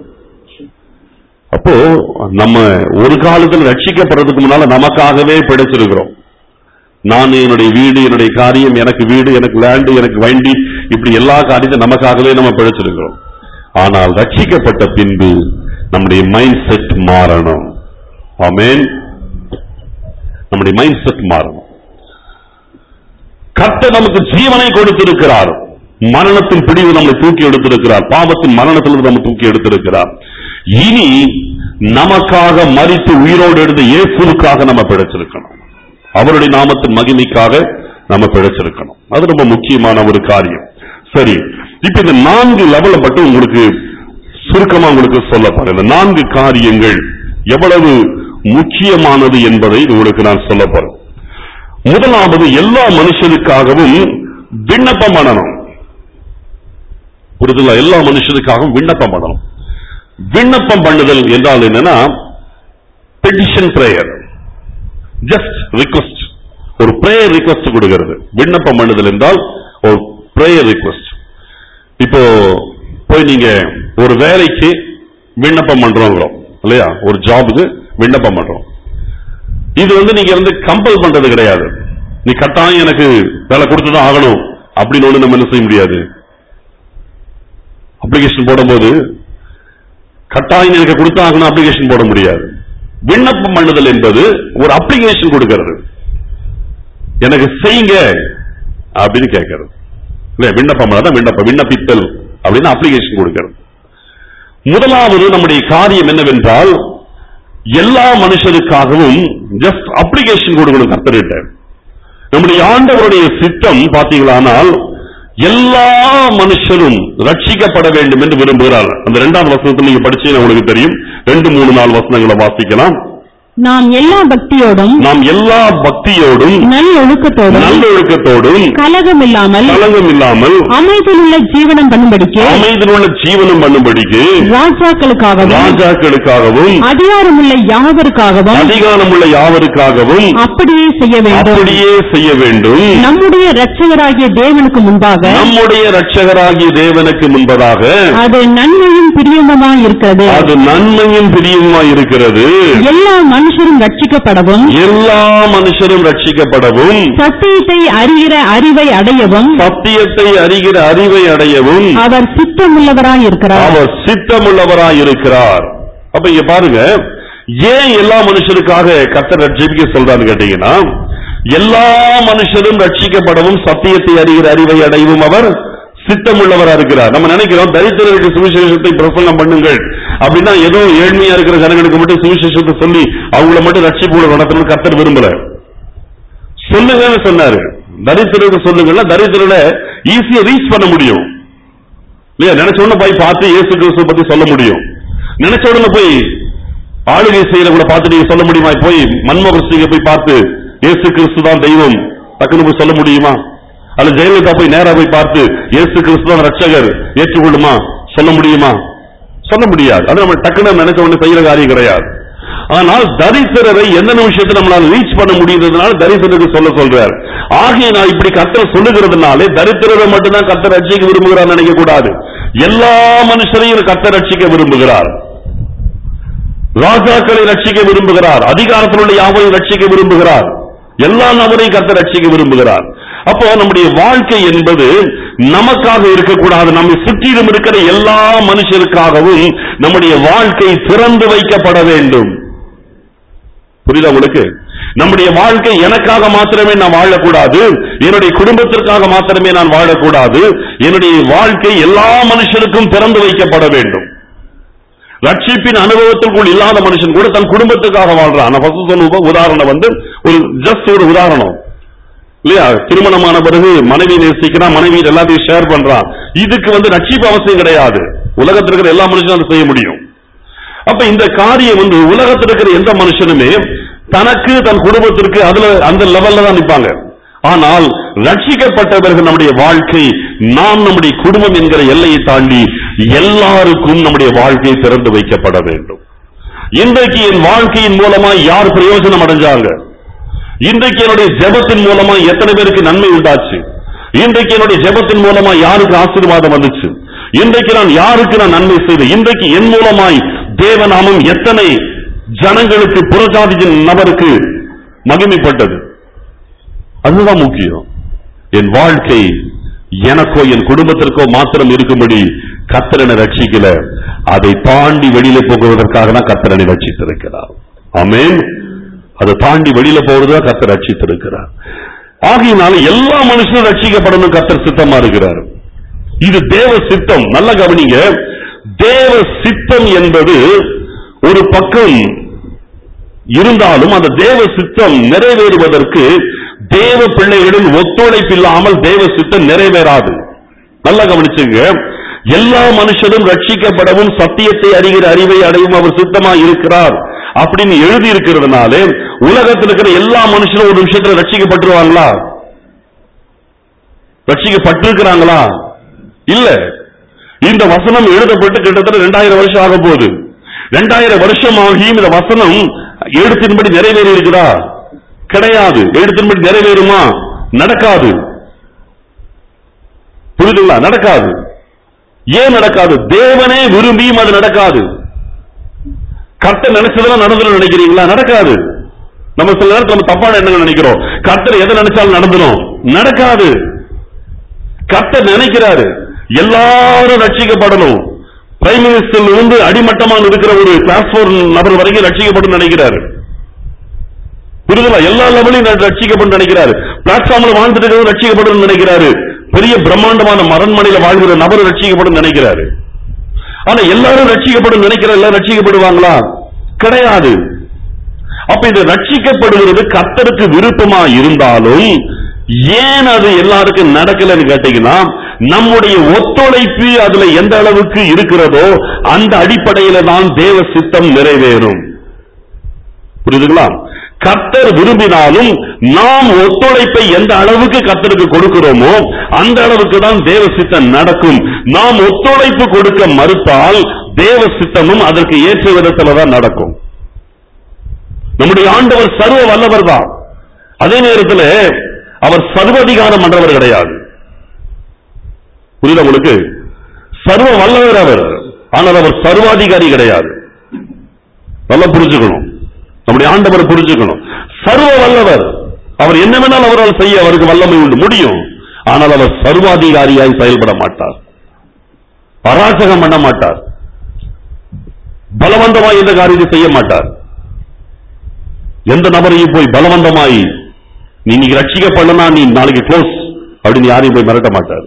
அப்போ நம்ம ஒரு காலத்தில் ரட்சிக்கப்படுறதுக்கு முன்னால நமக்காகவே பிழைச்சிருக்கிறோம் நான் என்னுடைய வீடு என்னுடைய காரியம் எனக்கு வீடு எனக்கு லேண்டு எனக்கு வண்டி இப்படி எல்லா காரியத்தையும் நமக்காகவே நம்ம பிழைச்சிருக்கிறோம் ஆனால் ரட்சிக்கப்பட்ட பின்பு நம்முடைய மைண்ட் செட் மாறணும் ஆமென் நம்முடைய மைண்ட் செட் மாறணும் கர்த்தர் நமக்கு ஜீவனை கொடுத்திருக்கிறார் மரணத்தின் பிடிவு நம்மை தூக்கி எடுத்திருக்கிறார் பாவத்தின் மரணத்திலிருந்து நம்ம தூக்கி எடுத்திருக்கிறார் இனி நமக்காக மறித்து உயிரோடு எழுந்த இயேசுவுக்காக நம்ம பிழைச்சிருக்கணும் அவருடைய நாமத்தின் மகிமைக்காக நம்ம பிழைச்சிருக்கணும் அது ரொம்ப முக்கியமான ஒரு காரியம் சரி இப்ப இந்த நான்கு லெவலை மட்டும் உங்களுக்கு சுருக்கமா உங்களுக்கு சொல்ல போறேன் இந்த நான்கு காரியங்கள் எவ்வளவு முக்கியமானது என்பதை உங்களுக்கு நான் சொல்ல போறேன் முதலாவது எல்லா மனுஷனுக்காகவும் விண்ணப்பம் பண்ணணும் புரிதுங்களா எல்லா மனுஷனுக்காகவும் விண்ணப்பம் பண்ணணும் விண்ணப்பம் பண்ணுதல் என்றால் என்னன்னா பெட்டிஷன் பிரேயர் ஜஸ்ட் ரிக்வஸ்ட் ஒரு பிரேயர் ரிக்வஸ்ட் கொடுக்கிறது விண்ணப்பம் பண்ணுதல் என்றால் ஒரு பிரேயர் ரிக்வஸ்ட் இப்போ போய் நீங்க ஒரு வேலைக்கு விண்ணப்பம் பண்றோங்கிறோம் இல்லையா ஒரு ஜாபுக்கு விண்ணப்பம் பண்றோம் இது வந்து நீங்க வந்து கம்பல் பண்றது கிடையாது நீ கட்டாயம் எனக்கு வேலை கொடுத்துதான் ஆகணும் அப்படின்னு ஒண்ணு நம்ம என்ன செய்ய முடியாது அப்ளிகேஷன் போடும்போது கட்டாயம் எனக்கு கொடுத்தாகணும் அப்ளிகேஷன் போட முடியாது விண்ணப்பம் பண்ணுதல் என்பது ஒரு அப்ளிகேஷன் கொடுக்கிறது எனக்கு செய்யுங்க அப்படின்னு கேட்கறது இல்ல விண்ணப்பம் பண்ணாதான் விண்ணப்பம் விண்ணப்பித்தல் அப்படின்னு அப்ளிகேஷன் கொடுக்கிறது முதலாவது நம்முடைய காரியம் என்னவென்றால் எல்லா மனுஷருக்காகவும் ஜஸ்ட் அப்ளிகேஷன் கொடுக்கணும் கர்த்தர்கிட்ட நம்முடைய ஆண்டவருடைய சித்தம் பார்த்தீங்களானால் எல்லா மனுஷரும் ரட்சிக்கப்பட வேண்டும் என்று விரும்புகிறார் அந்த இரண்டாம் வசனத்தில் நீங்க படிச்சீங்கன்னா உங்களுக்கு தெரியும் ரெண்டு மூணு நாலு வசனங்களை வாசிக்கலாம் நாம் எல்லா பக்தியோடும் நாம் எல்லா பக்தியோடும் நல்லொழுக்கத்தோடும் நல்லொழுக்கத்தோடும் கலகம் இல்லாமல் கலங்கம் இல்லாமல் அமைதியுள்ள ஜீவனம் பண்ணும்படிக்கு அமைதியுள்ள ஜீவனம் பண்ணும்படிக்கு ராஜாக்களுக்காகவும் ராஜாக்களுக்காகவும் அதிகாரமுள்ள யாவருக்காகவும் அதிகாரமுள்ள யாவருக்காகவும் அப்படியே செய்ய வேண்டும் அப்படியே செய்ய வேண்டும் நம்முடைய இரட்சகராகிய தேவனுக்கு முன்பாக நம்முடைய இரட்சகராகிய தேவனுக்கு முன்பதாக அது நன்மையும் பிரியமுமாய் இருக்கிறது அது நன்மையும் பிரியமா இருக்கிறது எல்லா மனுஷரும் ரட்சிக்கப்படவும் எல்லா மனுஷரும் ரட்சிக்கப்படவும் சத்தியத்தை அறிகிற அறிவை அடையவும் சத்தியத்தை அறிகிற அறிவை அடையவும் அவர் சித்தமுள்ளவராய் இருக்கிறார் அவர் சித்தமுள்ளவராய் இருக்கிறார் அப்ப இங்க பாருங்க ஏன் எல்லா மனுஷருக்காக கர்த்தர் ரட்சிக்க சொல்றான்னு கேட்டீங்கன்னா எல்லா மனுஷரும் ரட்சிக்கப்படவும் சத்தியத்தை அறிகிற அறிவை அடையவும் அவர் சித்தமுள்ளவரா இருக்கிறார் நம்ம நினைக்கிறோம் தரித்திரருக்கு சுவிசேஷத்தை பிரசங்கம் பண்ணுங்கள் அப்படின்னா ஏதோ ஏழ்மையா இருக்கிற ஜனங்களுக்கு மட்டும் சுவிசேஷத்தை சொல்லி அவங்கள மட்டும் ரட்சிப்பு நடத்தணும்னு கர்த்தர் விரும்பல சொல்லுங்கன்னு சொன்னாரு தரித்திரருக்கு சொல்லுங்கன்னா தரித்திரனை ஈஸியா ரீச் பண்ண முடியும் இல்லையா நினைச்ச உடனே போய் பார்த்து இயேசு கிறிஸ்துவ பத்தி சொல்ல முடியும் நினைச்ச உடனே போய் ஆளுகை செய்யறவங்கள பார்த்து நீங்க சொல்ல முடியுமா போய் மன்மோகன் சிங்க போய் பார்த்து இயேசு கிறிஸ்து தான் தெய்வம் டக்குன்னு போய் சொல்ல முடியுமா அல்ல ஜெயலலிதா போய் நேரா போய் பார்த்து இயேசு கிறிஸ்து தான் ரட்சகர் ஏற்றுக்கொள்ளுமா சொல்ல முடியுமா சொல்ல முடியாது அது நம்ம டக்குன்னு நினைச்ச உடனே செய்யற காரியம் கிடையாது ஆனால் தரித்திரரை எந்த விஷயத்தை நம்மளால ரீச் பண்ண முடியுறதுனால தரித்திரருக்கு சொல்ல சொல்றார் ஆகிய நான் இப்படி கத்தர் சொல்லுகிறதுனாலே தரித்திரரை மட்டும்தான் கத்தர் ரட்சிக்க விரும்புகிறார் நினைக்க கூடாது எல்லா மனுஷரையும் கத்தர் ரட்சிக்க விரும்புகிறார் ராஜாக்களை ரட்சிக்க விரும்புகிறார் அதிகாரத்தில் உள்ள யாவையும் ரட்சிக்க விரும்புகிறார் எல்லா நபரையும் கர்த்தர் ரட்சிக்க விரும்புகிறார் அப்போ நம்முடைய வாழ்க்கை என்பது நமக்காக இருக்கக்கூடாது நம்மை சுற்றிலும் இருக்கிற எல்லா மனுஷருக்காகவும் நம்முடைய வாழ்க்கை திறந்து வைக்கப்பட வேண்டும் புரியுதா உங்களுக்கு நம்முடைய வாழ்க்கை எனக்காக மாத்திரமே நான் வாழக்கூடாது என்னுடைய குடும்பத்திற்காக மாத்திரமே நான் வாழக்கூடாது என்னுடைய வாழ்க்கை எல்லா மனுஷருக்கும் திறந்து வைக்கப்பட வேண்டும் ரட்சிப்பின் அனுபவத்திற்குள் இல்லாத மனுஷன் கூட தன் குடும்பத்துக்காக வாழ்றான் நான் first சொன்ன உப- உதாரணம் வந்து ஒரு ஜஸ்ட் ஒரு உதாரணம் இல்லையா திருமணமான பிறகு மனைவி நேசிக்கிறான் மனைவி எல்லாத்தையும் ஷேர் பண்றான் இதுக்கு வந்து ரட்சிப்பு அவசியம் கிடையாது உலகத்தில் இருக்கிற எல்லா மனுஷனும் அதை செய்ய முடியும் அப்ப இந்த காரியம் வந்து உலகத்தில் இருக்கிற எந்த மனுஷனுமே தனக்கு தன் குடும்பத்திற்கு அதுல அந்த லெவல்ல தான் நிப்பாங்க ஆனால் ரட்சிக்கப்பட்டவர்கள் நம்முடைய வாழ்க்கை நாம் நம்முடைய குடும்பம் என்கிற எல்லையை தாண்டி எல்லாருக்கும் நம்முடைய வாழ்க்கை திறந்து வைக்கப்பட வேண்டும் இன்றைக்கு என் வாழ்க்கையின் மூலமா யார் பிரயோஜனம் அடைஞ்சாங்க இன்றைக்கு என்னுடைய ஜெபத்தின் மூலமா எத்தனை பேருக்கு நன்மை உண்டாச்சு இன்றைக்கு என்னுடைய ஜெபத்தின் மூலமா யாருக்கு ஆசீர்வாதம் வந்துச்சு இன்றைக்கு நான் யாருக்கு நான் நன்மை செய்தேன் இன்றைக்கு என் மூலமாய் தேவநாமம் எத்தனை ஜனங்களுக்கு புறஜாதி நபருக்கு மகிமைப்பட்டது அதுதான் முக்கியம் என் வாழ்க்கை எனக்கோ என் குடும்பத்திற்கோ மாத்திரம் இருக்கும்படி கத்தரனை ரட்சிக்கல அதை தாண்டி வெளியில போகுவதற்காக தான் கத்தரனை ரட்சித்திருக்கிறார் ஆமென் அதை தாண்டி வெளியில போறதா கத்தர் ரட்சித்திருக்கிறார் ஆகையினால எல்லா மனுஷனும் ரட்சிக்கப்படணும் கத்தர் சித்தமா இருக்கிறார் இது தேவ சித்தம் நல்ல கவனிங்க தேவ சித்தம் என்பது ஒரு பக்கம் இருந்தாலும் அந்த தேவ சித்தம் நிறைவேறுவதற்கு தேவ பிள்ளைகளின் ஒத்துழைப்பு இல்லாமல் தேவ சித்தம் நிறைவேறாது நல்லா கவனிச்சுங்க எல்லா மனுஷரும் ரட்சிக்கப்படவும் சத்தியத்தை அறிகிற அறிவை அடையும் அவர் சித்தமா இருக்கிறார் அப்படின்னு எழுதி இருக்கிறதுனால உலகத்தில் இருக்கிற எல்லா மனுஷரும் ஒரு விஷயத்துல ரட்சிக்கப்பட்டுருவாங்களா ரட்சிக்கப்பட்டிருக்கிறாங்களா இல்ல இந்த வசனம் எழுதப்பட்டு கிட்டத்தட்ட ரெண்டாயிரம் வருஷம் ஆக போகுது ரெண்டாயிரம் வருஷம் ஆகியும் இந்த வசனம் எழுத்தின்படி நிறைவேறி இருக்குதா கிடையாது எழுத்தின்படி நிறைவேறுமா நடக்காது புரியுதுங்களா நடக்காது ஏன் நடக்காது தேவனே விரும்பியும் அது நடக்காது கர்த்தர் நினைச்சதெல்லாம் நடந்துடும் நினைக்கிறீங்களா நடக்காது நம்ம சில நேரத்துல நம்ம தப்பான எண்ணங்கள் நினைக்கிறோம் கர்த்தர் எதை நினைச்சாலும் நடந்துடும் நடக்காது கர்த்தர் நினைக்கிறாரு எல்லாரும் ரட்சிக்கப்படணும் பிரைம் மினிஸ்டர்ல இருந்து அடிமட்டமாக இருக்கிற ஒரு கிளாஸ் போர் நபர் வரைக்கும் ரட்சிக்கப்படும் நினைக்கிறாரு புரிதலா எல்லா லெவலையும் ரட்சிக்கப்படும் நினைக்கிறாரு பிளாட்ஃபார்ம்ல வாழ்ந்துட்டு இருக்கிறவங்க ரட்சிக்கப்படும் நினைக்கிறாரு பெரிய பிரம்மாண்டமான மரண்மனையில வாழ்கிற நபர் ரட்சிக்கப்படும் நினைக்கிறாரு ஆனா எல்லாரும் ரட்சிக்கப்படும் நினைக்கிற எல்லாரும் ரட்சிக்கப்படுவாங்களா கிடையாது அப்ப இது ரட்சிக்கப்படுகிறது கர்த்தருக்கு விருப்பமா இருந்தாலும் ஏன் அது எல்லாருக்கும் நடக்கலன்னு கேட்டீங்கன்னா நம்முடைய ஒத்துழைப்பு அதுல எந்த அளவுக்கு இருக்கிறதோ அந்த அடிப்படையில தான் தேவ சித்தம் நிறைவேறும் புரியுதுங்களா கர்த்தர் விரும்பினாலும் நாம் ஒத்துழைப்பை எந்த அளவுக்கு கர்த்தருக்கு கொடுக்கிறோமோ அந்த அளவுக்கு தான் தேவ சித்தம் நடக்கும் நாம் ஒத்துழைப்பு கொடுக்க மறுத்தால் தேவ சித்தமும் அதற்கு ஏற்ற விதத்துல தான் நடக்கும் நம்முடைய ஆண்டவர் சர்வ வல்லவர் தான் அதே நேரத்தில் அவர் சர்வதிகாரம் பண்றவர் கிடையாது புரியுதா உங்களுக்கு சர்வ வல்லவர் அவர் ஆனால் அவர் சர்வாதிகாரி கிடையாது நல்லா புரிஞ்சுக்கணும் நம்முடைய ஆண்டவர் புரிஞ்சுக்கணும் சர்வ வல்லவர் அவர் என்ன வேணாலும் அவரால் செய்ய அவருக்கு வல்லமை உண்டு முடியும் ஆனால் அவர் சர்வாதிகாரியாய் செயல்பட மாட்டார் அராஜகம் பண்ண மாட்டார் பலவந்தமாய் எந்த காரியத்தை செய்ய மாட்டார் எந்த நபரையும் போய் பலவந்தமாய் நீ இன்னைக்கு ரட்சிக்கப்படலனா நீ நாளைக்கு க்ளோஸ் அப்படின்னு யாரையும் போய் மிரட்ட மாட்டார்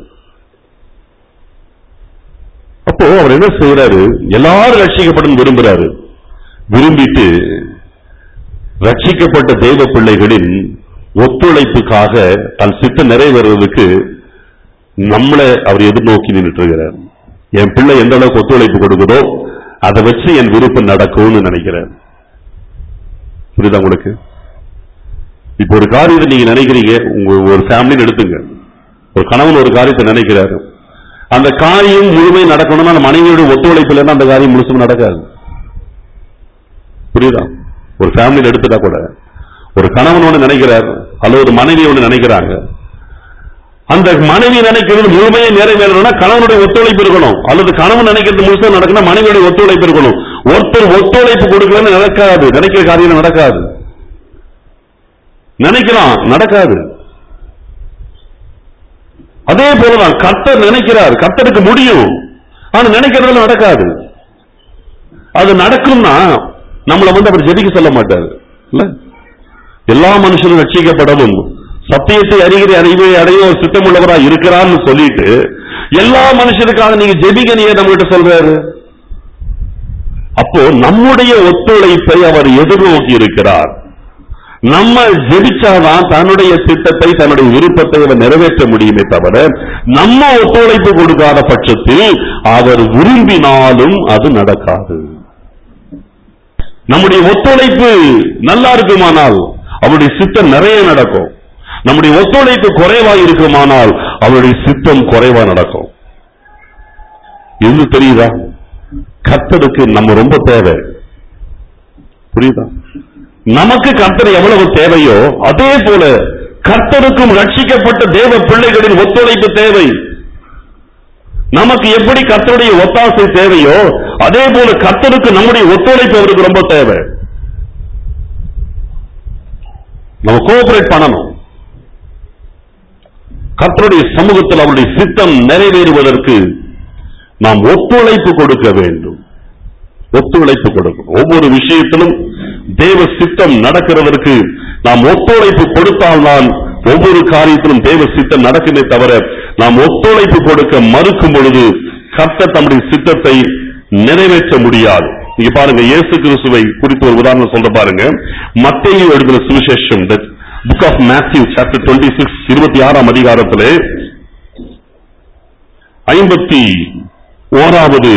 அப்போ அவர் என்ன செய்யறாரு எல்லாரும் ரட்சிக்கப்படும் விரும்புறாரு விரும்பிட்டு ரட்சிக்கப்பட்ட தெய்வ பிள்ளைகளின் ஒத்துழைப்புக்காக தன் சித்தம் நிறைவேறுவதற்கு நம்மளை அவர் எதிர்நோக்கி நின்றுட்டு இருக்கிறார் என் பிள்ளை எந்த அளவுக்கு ஒத்துழைப்பு கொடுக்குதோ அதை வச்சு என் விருப்பம் நடக்கும்னு நினைக்கிறேன் புரியுதா உங்களுக்கு இப்போ ஒரு காரியத்தை நீங்க நினைக்கிறீங்க உங்க ஒரு ஃபேமிலின்னு எடுத்துங்க ஒரு கணவன் ஒரு காரியத்தை நினைக்கிறாரு அந்த காரியம் முழுமை நடக்கணும்னா அந்த மனைவியோட ஒத்துழைப்பு இல்லைன்னா அந்த காரியம் முழுசும் நடக்காது புரியுதா ஒரு ஃபேமிலியில் எடுத்துட்டா கூட ஒரு கணவன் ஒண்ணு நினைக்கிறார் அல்லது ஒரு மனைவி ஒண்ணு நினைக்கிறாங்க அந்த மனைவி நினைக்கிறது முழுமையை நிறைவேறணும்னா கணவனுடைய ஒத்துழைப்பு இருக்கணும் அல்லது கணவன் நினைக்கிறது முழுசா நடக்கணும் மனைவியுடைய ஒத்துழைப்பு இருக்கணும் ஒருத்தர் ஒத்துழைப்பு கொடுக்கலன்னு நடக்காது நினைக்கிற காரியம் நடக்காது நினைக்கிறான் நடக்காது அதே போலதான் கர்த்தர் நினைக்கிறார் கர்த்தருக்கு முடியும் ஆனா நினைக்கிறதுல நடக்காது அது நடக்கும்னா நம்மளை வந்து அவர் ஜெபிக்க சொல்ல மாட்டார் இல்ல எல்லா மனுஷரும் ரட்சிக்கப்படவும் சத்தியத்தை அறிகிற அறிவை அடைய சித்தமுள்ளவராக இருக்கிறான்னு சொல்லிட்டு எல்லா மனுஷருக்காக நீங்க ஜெபிக்க நீங்க நம்மகிட்ட சொல்றாரு அப்போ நம்முடைய ஒத்துழைப்பை அவர் எதிர்நோக்கி இருக்கிறார் நம்ம ஜெபிச்சாதான் தன்னுடைய திட்டத்தை தன்னுடைய விருப்பத்தை அவர் நிறைவேற்ற முடியுமே தவிர நம்ம ஒத்துழைப்பு கொடுக்காத பட்சத்தில் அவர் விரும்பினாலும் அது நடக்காது நம்முடைய ஒத்துழைப்பு நல்லா இருக்குமானால் அவருடைய சித்தம் நிறைய நடக்கும் நம்முடைய ஒத்துழைப்பு குறைவா இருக்குமானால் அவருடைய சித்தம் குறைவா நடக்கும் இது தெரியுதா கர்த்தருக்கு நம்ம ரொம்ப தேவை புரியுதா நமக்கு கர்த்தர் எவ்வளவு தேவையோ அதே போல கர்த்தருக்கும் ரட்சிக்கப்பட்ட தேவ பிள்ளைகளின் ஒத்துழைப்பு தேவை நமக்கு எப்படி கர்த்தருடைய ஒத்தாசை தேவையோ அதே போல கர்த்தருக்கு நம்முடைய ஒத்துழைப்பு அவருக்கு ரொம்ப தேவை நம்ம கோஆபரேட் பண்ணணும் கர்த்தருடைய சமூகத்தில் அவருடைய சித்தம் நிறைவேறுவதற்கு நாம் ஒத்துழைப்பு கொடுக்க வேண்டும் ஒத்துழைப்பு கொடுக்கணும் ஒவ்வொரு விஷயத்திலும் தேவ சித்தம் நடக்கிறதற்கு நாம் ஒத்துழைப்பு கொடுத்தால்தான் ஒவ்வொரு காரியத்திலும் தேவ சித்தம் நடக்குமே தவிர நாம் ஒத்துழைப்பு கொடுக்க மறுக்கும் பொழுது கர்த்தர் தம்முடைய சித்தத்தை நிறைவேற்ற முடியாது நீங்க பாருங்க இயேசு கிறிஸ்துவை குறித்து ஒரு உதாரணம் சொல்ற பாருங்க மத்தேயு எழுதின சுவிசேஷம் book of Matthew chapter twenty six இருபத்தி ஆறாம் அதிகாரத்திலே ஐம்பத்தி ஓராவது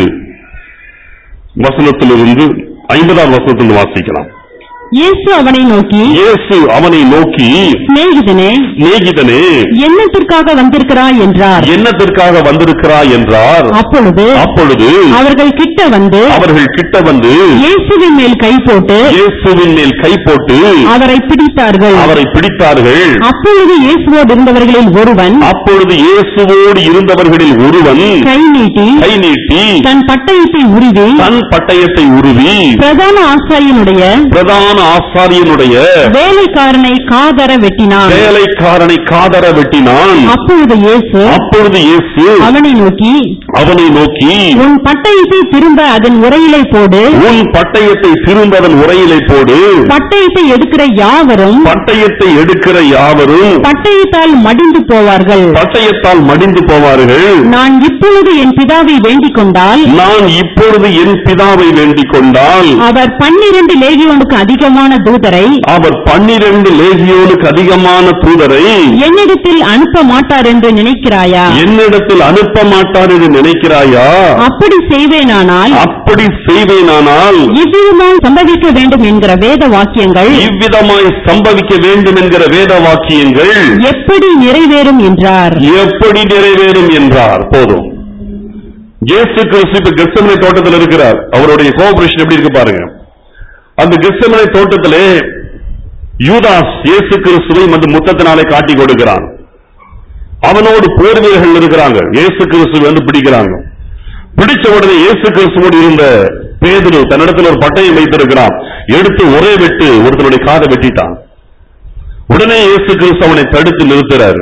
வசனத்திலிருந்து ஐம்பதாம் வசனத்திலிருந்து வாசிக்கலாம் இயேசு அவனை நோக்கி இயேசு அவனை நோக்கி சிநேகிதனே சிநேகிதனே என்னத்திற்காக வந்திருக்கிறாய் என்றார் என்னத்திற்காக வந்திருக்கிறாய் என்றார் அப்பொழுது அப்பொழுது அவர்கள் கிட்ட வந்து அவர்கள் கிட்ட வந்து இயேசுவின் மேல் கை போட்டு இயேசுவின் மேல் கை போட்டு அவரை பிடித்தார்கள் அவரை பிடித்தார்கள் அப்பொழுது இயேசுவோடு இருந்தவர்களில் ஒருவன் அப்பொழுது இயேசுவோடு இருந்தவர்களில் ஒருவன் கை நீட்டி கை நீட்டி தன் பட்டயத்தை உருவி தன் பட்டயத்தை உருவி பிரதான ஆசாரியனுடைய பிரதான ஆசாரியனுடைய வேலைக்காரனை காதர வெட்டினான் வேலைக்காரனை காதர வெட்டினான் அப்பொழுது இயேசு அப்பொழுது இயேசு அவனை நோக்கி அவனை நோக்கி உன் பட்டயத்தை திரும்ப அதன் உரையிலே போடு உன் பட்டயத்தை திரும்ப அதன் உரையிலே போடு பட்டயத்தை எடுக்கிற யாவரும் பட்டயத்தை எடுக்கிற யாவரும் பட்டயத்தால் மடிந்து போவார்கள் பட்டயத்தால் மடிந்து போவார்கள் நான் இப்பொழுது என் பிதாவை வேண்டிக் கொண்டால் நான் இப்பொழுது என் பிதாவை வேண்டிக் கொண்டால் அவர் பன்னிரண்டு லேகியோனுக்கு அதிகமான தூதரை அவர் பன்னிரண்டு லேகியோனுக்கு அதிகமான தூதரை என்னிடத்தில் அனுப்ப மாட்டார் என்று நினைக்கிறாயா என்னிடத்தில் அனுப்ப மாட்டார் என்று நினைக்கிறாயா அப்படி செய்வேனானால் அப்படி செய்வேனானால் இவ்விதமாய் சம்பவிக்க வேண்டும் என்கிற வேத வாக்கியங்கள் இவ்விதமாய் சம்பவிக்க வேண்டும் என்கிற வேத வாக்கியங்கள் எப்படி நிறைவேறும் என்றார் எப்படி நிறைவேறும் என்றார் போதும் இயேசு கிறிஸ்து இப்ப கெத்செமனை தோட்டத்தில் இருக்கிறார் அவருடைய கோஆபரேஷன் எப்படி இருக்கு பாருங்க அந்த கெத்செமனை தோட்டத்திலே யூதாஸ் இயேசு கிறிஸ்துவை அந்த முத்தத்தினாலே காட்டி கொடுக்கிறான் அவனோடு போர் வீரர்கள் இருக்கிறாங்க இயேசு கிறிஸ்துவை வந்து பிடிக்கிறாங்க பிடிச்ச உடனே இயேசு கிறிஸ்துவோடு இருந்த பேதுரு தன்னிடத்தில் ஒரு பட்டயம் வைத்திருக்கிறான் எடுத்து ஒரே வெட்டு ஒருத்தனுடைய காதை வெட்டிட்டான் உடனே இயேசு கிறிஸ்து அவனை தடுத்து நிறுத்துறாரு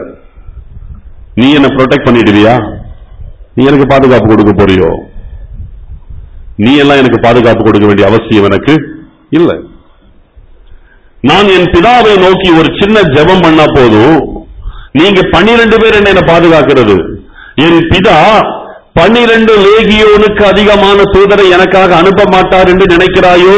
நீ என்ன ப்ரொடெக்ட் பண்ணிடுவியா நீ எனக்கு பாதுகாப்பு கொடுக்க போறியோ நீ எல்லாம் எனக்கு பாதுகாப்பு கொடுக்க வேண்டிய அவசியம் எனக்கு இல்லை நான் என் பிதாவை நோக்கி ஒரு சின்ன ஜெபம் பண்ணா போதும் நீங்க பன்னிரண்டு பேர் என்ன என்னை பாதுகாக்கிறது என் பிதா பன்னிரண்டு லேகியோனுக்கு அதிகமான தூதரை எனக்காக அனுப்ப மாட்டார் என்று நினைக்கிறாயோ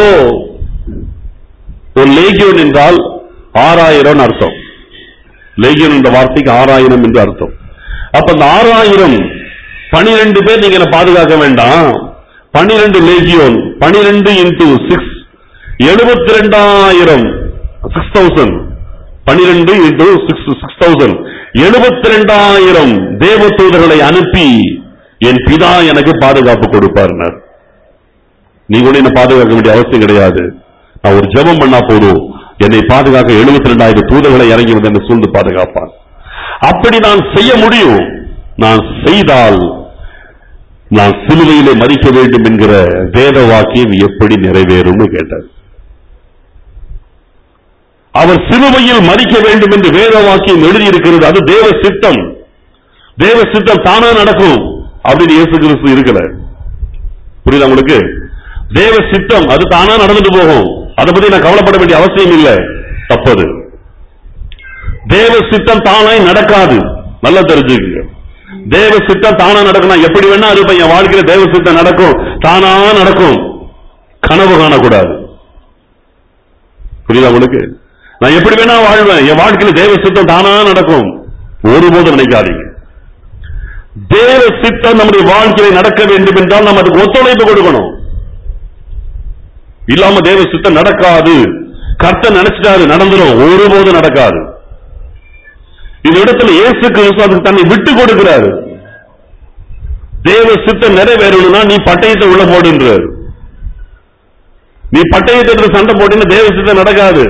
ஒரு லேகியோன் என்றால் ஆறாயிரம் அர்த்தம் லேகியோன் என்ற வார்த்தைக்கு ஆறாயிரம் என்று அர்த்தம் அப்ப அந்த ஆறாயிரம் பனிரெண்டு பேர் நீங்க என்ன பாதுகாக்க வேண்டாம் பனிரெண்டு லேகியோன் பனிரெண்டு இன்டூ சிக்ஸ் எழுபத்தி ரெண்டாயிரம் சிக்ஸ் தௌசண்ட் பனிரெண்டு இன்டூ சிக்ஸ் சிக்ஸ் தௌசண்ட் எழுபத்தி ரெண்டாயிரம் தேவ தூதர்களை அனுப்பி என் பிதா எனக்கு பாதுகாப்பு கொடுப்பார்னர் நீங்க ஒண்ணு என்ன பாதுகாக்க வேண்டிய அவசியம் கிடையாது நான் ஒரு ஜெபம் பண்ணா போதும் என்னை பாதுகாக்க எழுபத்தி ரெண்டாயிரம் தூதர்களை இறங்கி வந்து என்னை சூழ்ந்து பாதுகாப்பார் அப்படி நான் செய்ய முடியும் நான் செய்தால் நான் சிலுவையிலே மறிக்க வேண்டும் என்கிற வேத வாக்கியம் எப்படி நிறைவேறும்னு கேட்டார் அவர் சிலுவையில் மறிக்க வேண்டும் என்று வேத வாக்கியம் எழுதியிருக்கிறது அது தேவ சித்தம் தேவ சித்தம் தானா நடக்கும் அப்படின்னு இயேசு கிறிஸ்து இருக்கல புரியுதா உங்களுக்கு தேவ சித்தம் அது தானா நடந்துட்டு போகும் அதை பத்தி நான் கவலைப்பட வேண்டிய அவசியம் இல்லை தப்பது தேவ சித்தம் தானாய் நடக்காது நல்லா தெரிஞ்சுக்கங்க தேவ சித்தம் தானா நடக்கணும் எப்படி வேணா அது இப்ப என் வாழ்க்கையில தேவ சித்தம் நடக்கும் தானா நடக்கும் கனவு காணக்கூடாது புரியுதா உங்களுக்கு நான் எப்படி வேணா வாழ்வேன் என் வாழ்க்கையில தேவ சித்தம் தானா நடக்கும் ஒருபோதும் நினைக்காதீங்க தேவ சித்தம் நம்முடைய வாழ்க்கையில நடக்க வேண்டும் என்றால் நம்ம அதுக்கு ஒத்துழைப்பு கொடுக்கணும் இல்லாம தேவ சித்தம் நடக்காது கர்த்தர் நினைச்சிட்டாரு நடந்துரும் ஒருபோதும் நடக்காது இந்த இடத்துல இயேசு கிறிஸ்து அதுக்கு தன்னை விட்டு கொடுக்கிறாரு தேவ சித்தம் நிறைவேறணும்னா நீ பட்டயத்தை உள்ள போடுன்றார் நீ பட்டயத்தை எடுத்து சண்டை போட்டீங்கன்னா தேவ சித்தம் நடக்காது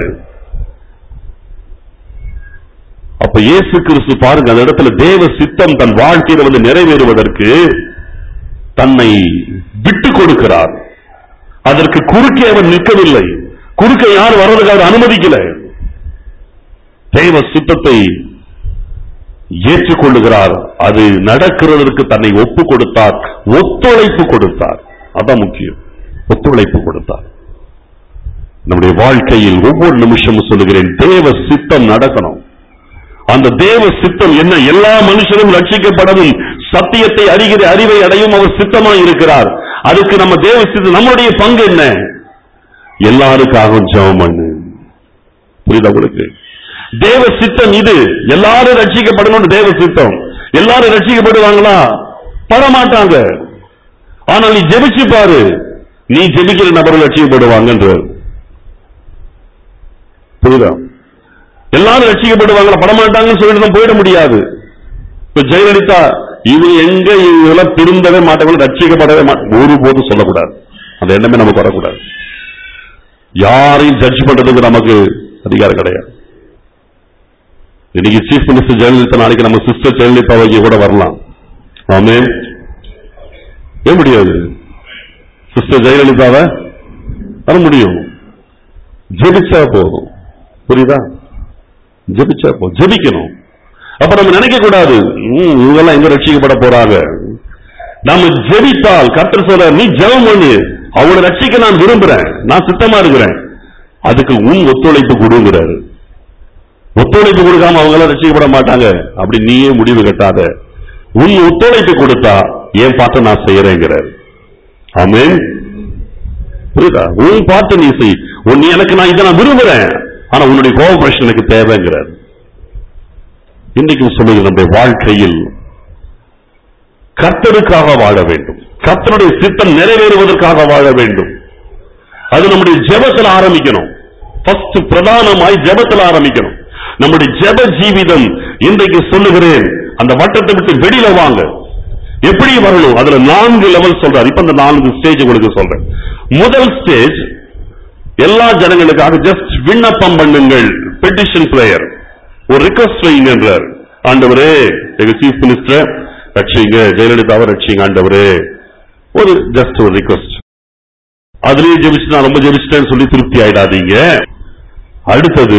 அப்ப இயேசு கிறிஸ்து பாருங்க அந்த இடத்துல தேவ சித்தம் தன் வாழ்க்கையில வந்து நிறைவேறுவதற்கு தன்னை விட்டு கொடுக்கிறார் அதற்கு குறுக்கே அவர் நிற்கவில்லை குறுக்கே யார் வர்றதுக்கு அவர் அனுமதிக்கல தேவ சித்தத்தை ஏற்றுக்கொள்ளுகிறார் அது நடக்கிறதற்கு தன்னை ஒப்பு கொடுத்தார் ஒத்துழைப்பு கொடுத்தார் அதான் முக்கியம் ஒத்துழைப்பு கொடுத்தார் நம்முடைய வாழ்க்கையில் ஒவ்வொரு நிமிஷமும் சொல்லுகிறேன் தேவ சித்தம் நடக்கணும் அந்த தேவ சித்தம் என்ன எல்லா மனுஷரும் ரட்சிக்கப்படவும் சத்தியத்தை அறிகிற அறிவை அடையும் அவர் சித்தமாய் இருக்கிறார் அதுக்கு நம்ம தேவ சித்தம் நம்முடைய பங்கு என்ன எல்லாருக்காகவும் ஜெபம் பண்ணு புரியுதா உங்களுக்கு தேவ சித்தம் இது எல்லாரும் ரட்சிக்கப்படணும் தேவ சித்தம் எல்லாரும் ரட்சிக்கப்படுவாங்களா பட மாட்டாங்க ஆனால் நீ ஜெபிச்சு பாரு நீ ஜெபிக்கிற நபர்கள் ரட்சிக்கப்படுவாங்கன்ற புரியுதா எல்லாரும் ரட்சிக்கப்படுவாங்களா படமாட்டாங்கன்னு சொல்லிட்டு தான் போயிட முடியாது இப்ப ஜெயலலிதா இவங்க எங்க இவங்கெல்லாம் திருந்தவே மாட்டாங்க ரட்சிக்கப்படவே மாட்டாங்க ஒருபோதும் சொல்லக்கூடாது அந்த எண்ணமே நமக்கு வரக்கூடாது யாரையும் ஜட்ஜ் பண்றதுக்கு நமக்கு அதிகாரம் கிடையாது இன்னைக்கு சீஃப் மினிஸ்டர் ஜெயலலிதா நாளைக்கு நம்ம சிஸ்டர் ஜெயலலிதா இங்க கூட வரலாம் ஆமே ஏன் முடியாது சிஸ்டர் ஜெயலலிதாவை வர முடியும் ஜெபிச்சா போதும் புரியுதா ஜெபிச்சா போதும் ஜெபிக்கணும் அப்ப நம்ம நினைக்க கூடாது ம், இவங்கெல்லாம் எங்க ரட்சிக்கப்பட போறாங்க நாம ஜெபித்தால் கர்த்தர் சொல்ற நீ ஜெபம் பண்ணு அவங்கள ரட்சிக்க நான் விரும்புறேன் நான் சித்தமா இருக்கிறேன் அதுக்கு உன் ஒத்துழைப்பு கொடுங்கிறாரு ஒத்துழைப்பு கொடுக்காம அவங்க எல்லாம் ரட்சிக்கப்பட மாட்டாங்க அப்படி நீயே முடிவு கட்டாத உன் ஒத்துழைப்பு கொடுத்தா என் பாட்டை நான் செய்யறேங்கிறார் ஆமென் புரியுதா உன் பாட்டு நீ செய் உன் எனக்கு நான் இதை நான் விரும்புறேன் ஆனா உன்னுடைய கோபரேஷன் எனக்கு தேவைங்கிறார் இன்றைக்கும் சொல்லுங்க நம்முடைய வாழ்க்கையில் கர்த்தருக்காக வாழ வேண்டும் கர்த்தருடைய சித்தம் நிறைவேறுவதற்காக வாழ வேண்டும் அது நம்முடைய ஜெபத்தில் ஆரம்பிக்கணும் ஃபர்ஸ்ட் பிரதானமாய் ஜெபத்தில் ஆரம்பிக்கணும் நம்முடைய ஜெப ஜீவிதம் இன்றைக்கு சொல்லுகிறேன் அந்த வட்டத்தை விட்டு வெளியில வாங்க எப்படி வரணும் அதுல நான்கு லெவல் சொல்றாரு இப்ப இந்த நான்கு ஸ்டேஜ் உங்களுக்கு சொல்றேன் முதல் ஸ்டேஜ் எல்லா ஜனங்களுக்காக ஜஸ்ட் விண்ணப்பம் பண்ணுங்கள் பெட்டிஷன் பிரேயர் ஒரு ரிக்வஸ்ட் வைங்க என்றார் ஆண்டவரே எங்க சீஃப் மினிஸ்டர் ரட்சிங்க ஜெயலலிதாவை ரட்சிங்க ஆண்டவரே ஒரு ஜஸ்ட் ஒரு ரிக்வஸ்ட் அதுலயே ஜெபிச்சு நான் ரொம்ப ஜெபிச்சிட்டேன்னு சொல்லி திருப்தி ஆயிடாதீங்க அடுத்தது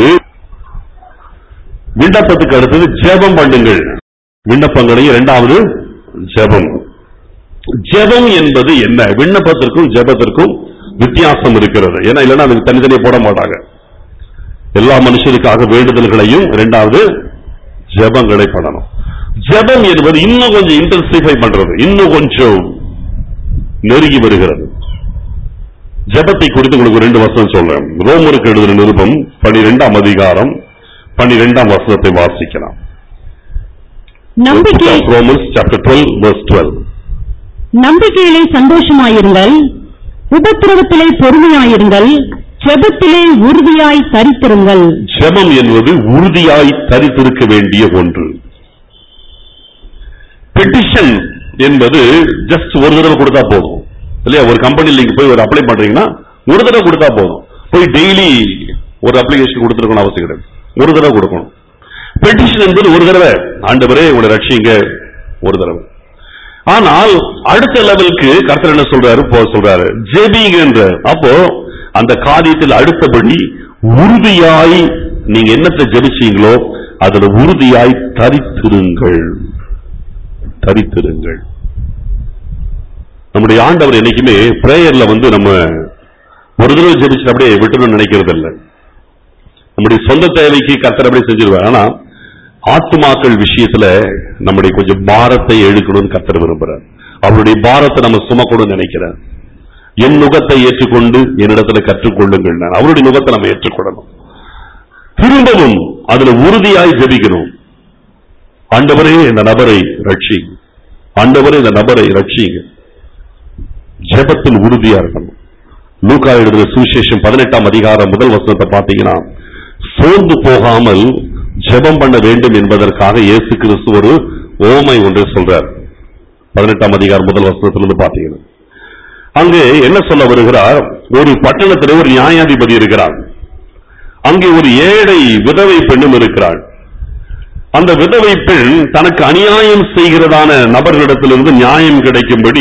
விண்ணப்பத்துக்கு அடுத்தது ஜெபம் பண்ணுங்கள் விண்ணப்பங்களையும் இரண்டாவது ஜெபம் ஜெபம் என்பது என்ன விண்ணப்பத்திற்கும் ஜெபத்திற்கும் வித்தியாசம் இருக்கிறது ஏன்னா இல்லைன்னா அதுக்கு தனித்தனியே போட மாட்டாங்க எல்லா மனுஷருக்காக வேண்டுதல்களையும் இரண்டாவது ஜெபங்களை பண்ணணும் ஜெபம் என்பது இன்னும் கொஞ்சம் இன்டென்சிஃபை பண்றது இன்னும் கொஞ்சம் நெருங்கி வருகிறது ஜெபத்தை குறித்து உங்களுக்கு ஒரு ரெண்டு வசனம் சொல்றேன் ரோமருக்கு எழுதின நிருபம் பனிரெண்டாம் அதிகாரம் பனிரெண்டாம் வசனத்தை வாசிக்கலாம் நம்பிக்கை ரோமன்ஸ் சாப்டர் டுவெல் verse 12 நம்பிக்கையிலே சந்தோஷமாயிருங்கள் உபத்திரவத்திலே பொறுமையாயிருங்கள் ஜெபத்திலே உறுதியாய் தரித்திருங்கள் ஜெபம் என்பது உறுதியாய் தரித்திருக்க வேண்டிய ஒன்று பெட்டிஷன் என்பது ஜஸ்ட் ஒரு தடவை கொடுத்தா போதும் இல்லையா ஒரு கம்பெனில நீங்க போய் ஒரு அப்ளை பண்றீங்கன்னா ஒரு தடவை கொடுத்தா போதும் போய் டெய்லி ஒரு அப்ளிகேஷன் கொடுத்துருக்கணும் அவசியம் கிடையாது ஒரு தடவை கொடுக்கணும் பெட்டிஷன் என்பது ஒரு தடவை ஆண்டவரே உங்களை ரட்சிங்க ஒரு தடவை ஆனால் அடுத்த லெவலுக்கு கர்த்தர் என்ன சொல்றாரு போ சொல்றாரு ஜெபிங்கன்ற அப்போ அந்த காரியத்தில் அடுத்தபடி உறுதியாய் நீங்க என்னத்தை ஜெபிச்சீங்களோ அதுல உறுதியாய் தரித்திருங்கள் தரித்திருங்கள் நம்முடைய ஆண்டவர் என்னைக்குமே பிரேயர்ல வந்து நம்ம ஒரு தடவை ஜெபிச்சு அப்படியே விட்டுணும்னு நினைக்கிறது இல்ல நம்முடைய சொந்த தேவைக்கு கத்தர் அப்படியே செஞ்சிருவார் ஆனா ஆத்துமாக்கள் விஷயத்துல நம்முடைய கொஞ்சம் பாரத்தை எடுக்கணும்னு கத்தர் விரும்புறார் அவருடைய பாரத்தை நம்ம சுமக்கணும்னு நினைக்கிறார் என் நுகத்தை ஏற்றுக்கொண்டு என்னிடத்துல கற்றுக்கொள்ளுங்கள் நான் அவருடைய நுகத்தை நம்ம ஏற்றுக்கொள்ளணும் திரும்பவும் அதுல உறுதியாய் ஜெபிக்கணும் ஆண்டவரே இந்த நபரை ரட்சிங்க ஆண்டவரே இந்த நபரை ரட்சிங்க ஜெபத்தில் உறுதியா இருக்கணும் லூக்கா எழுதுற சுவிசேஷம் பதினெட்டாம் அதிகாரம் முதல் வசனத்தை பார்த்தீங்கன்னா சோர்ந்து போகாமல் ஜெபம் பண்ண வேண்டும் என்பதற்காக இயேசு கிறிஸ்து ஒரு ஓமை ஒன்று சொல்றார் பதினெட்டாம் அதிகாரம் முதல் வசனத்திலிருந்து பார்த்தீங்கன்னா அங்கே என்ன சொல்ல வருகிறார் ஒரு பட்டணத்திலே ஒரு நியாயாதிபதி இருக்கிறார் அங்கே ஒரு ஏழை விதவை பெண்ணும் இருக்கிறாள் அந்த விதவை பெண் தனக்கு அநியாயம் செய்கிறதான நபர்களிடத்திலிருந்து நியாயம் கிடைக்கும்படி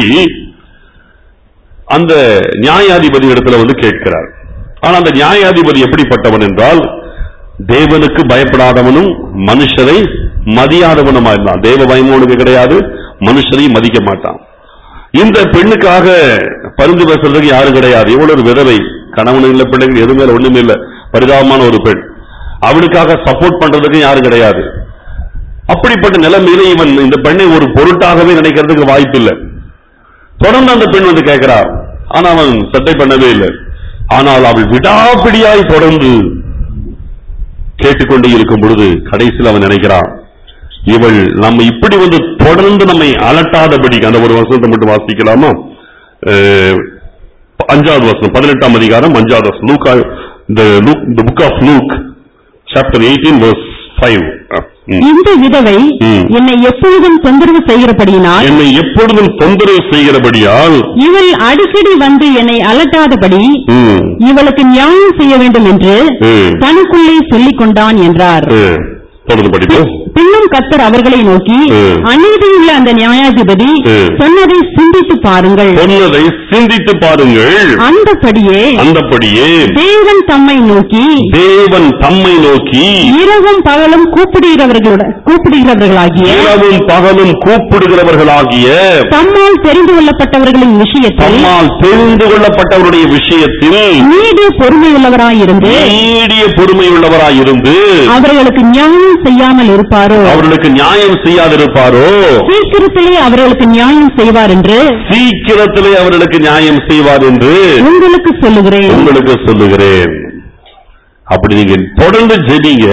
அந்த நியாயாதிபதி இடத்துல வந்து கேட்கிறார் ஆனா அந்த நியாயாதிபதி எப்படிப்பட்டவன் என்றால் தேவனுக்கு பயப்படாதவனும் மனுஷரை மதியாதவனுமா இருந்தான் தேவ பயமோனுக்கு கிடையாது மனுஷரையும் மதிக்க மாட்டான் இந்த பெண்ணுக்காக பரிந்து பேசுறதுக்கு யாரும் கிடையாது இவ்வளவு ஒரு விதவை கணவன் இல்ல பிள்ளைகள் எதுவுமே இல்ல, ஒண்ணுமே இல்ல பரிதாபமான ஒரு பெண் அவளுக்காக சப்போர்ட் பண்றதுக்கு யாரும் கிடையாது அப்படிப்பட்ட நிலைமையில இவன் இந்த பெண்ணை ஒரு பொருட்டாகவே நினைக்கிறதுக்கு வாய்ப்பு இல்லை தொடர்ந்து அந்த பெண் வந்து கேட்கிறார் ஆனா அவன் சட்டை பண்ணவே இல்லை ஆனால் அவள் விடாப்பிடியாய் தொடர்ந்து கேட்டுக்கொண்டே இருக்கும் பொழுது கடைசியில் அவன் நினைக்கிறான் இவள் நம்ம இப்படி வந்து தொடர்ந்து நம்மை அலட்டாதபடி அந்த ஒரு வசனத்தை மட்டும் வாசிக்கலாமா அஹ், அஞ்சாவது வசனம் பதினெட்டாம் அதிகாரம் அஞ்சாவது வசனம் லூக்கா இந்த லூக் இந்த book of Luke chapter eighteen verse five இந்த விதவை ம். என்னை எப்பொழுதும் தொந்தரவு செய்கிறபடியினால் என்னை எப்பொழுதும் தொந்தரவு செய்கிறபடியால் இவள் அடிக்கடி வந்து என்னை அலட்டாதபடி ம், இவளுக்கு நியாயம் செய்ய வேண்டும் என்று ம், தனக்குள்ளே சொல்லிக் கொண்டான் என்றார் ம். தொடர்ந்து படிப்போம் பின்னும் கத்தர் அவர்களை நோக்கி ம். அநீதியுள்ள அந்த நியாயாதிபதி ம். சொன்னதை சிந்தித்து பாருங்கள் சொன்னதை சிந்தித்து பாருங்கள் அந்தபடியே அந்தபடியே தேவன் தம்மை நோக்கி தேவன் தம்மை நோக்கி இரவும் பகலும் கூப்பிடுகிறவர்களோட கூப்பிடுகிறவர்களாகிய இரவும் பகலும் கூப்பிடுகிறவர்களாகிய தம்மால் தெரிந்து கொள்ளப்பட்டவர்களின் விஷயத்தில் தம்மால் தெரிந்து கொள்ளப்பட்டவருடைய விஷயத்தில் நீடு பொறுமையுள்ளவராயிருந்து நீடிய பொறுமையுள்ளவராயிருந்து அவர்களுக்கு நியாயம் செய்யாமல் இருப்பாரோ அவர்களுக்கு நியாயம் செய்யாதிருப்பாரோ சீக்கிரத்திலே அவர்களுக்கு நியாயம் செய்வார் என்று சீக்கிரத்திலே அவர்களுக்கு நியாயம் செய்வார் என்று உங்களுக்கு சொல்லுகிறேன் உங்களுக்கு சொல்லுகிறேன் அப்படி நீங்க தொடர்ந்து ஜெபிங்க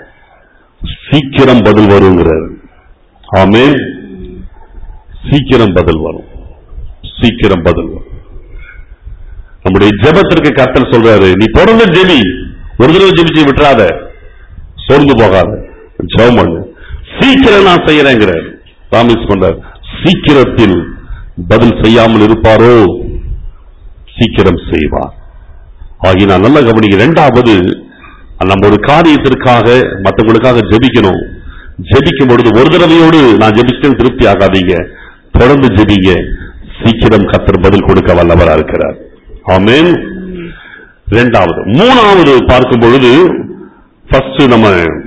சீக்கிரம் பதில் வருங்கிறார் ஆமென் சீக்கிரம் பதில் வரும் சீக்கிரம் பதில் வரும் நம்முடைய ஜெபத்திற்கு கர்த்தர் சொல்றாரு நீ தொடர்ந்து ஜெபி ஒரு தடவை ஜெபிச்சு விட்டுறாத சோர்ந்து போகாத ஜெபம் பண்ணு சீக்கிரம் நான் செய்யறேங்கிறார் ப்ராமிஸ் பண்றார் சீக்கிரத்தில் பதில் செய்யாமல் இருப்பாரோ சீக்கிரம் செய்வார் ஆகினால் நல்ல கவனிக்க இரண்டாவது நம்ம ஒரு காரியத்திற்காக மற்றவங்களுக்காக ஜெபிக்கணும் ஜெபிக்கும் பொழுது ஒரு தடவையோடு நான் ஜெபிச்சிட்டேன் திருப்தி ஆகாதீங்க தொடர்ந்து ஜெபிங்க சீக்கிரம் கத்தர் பதில் கொடுக்க வல்லவரா இருக்கிறார் ஆமென் இரண்டாவது மூணாவது பார்க்கும் பொழுது ஃபர்ஸ்ட் நம்ம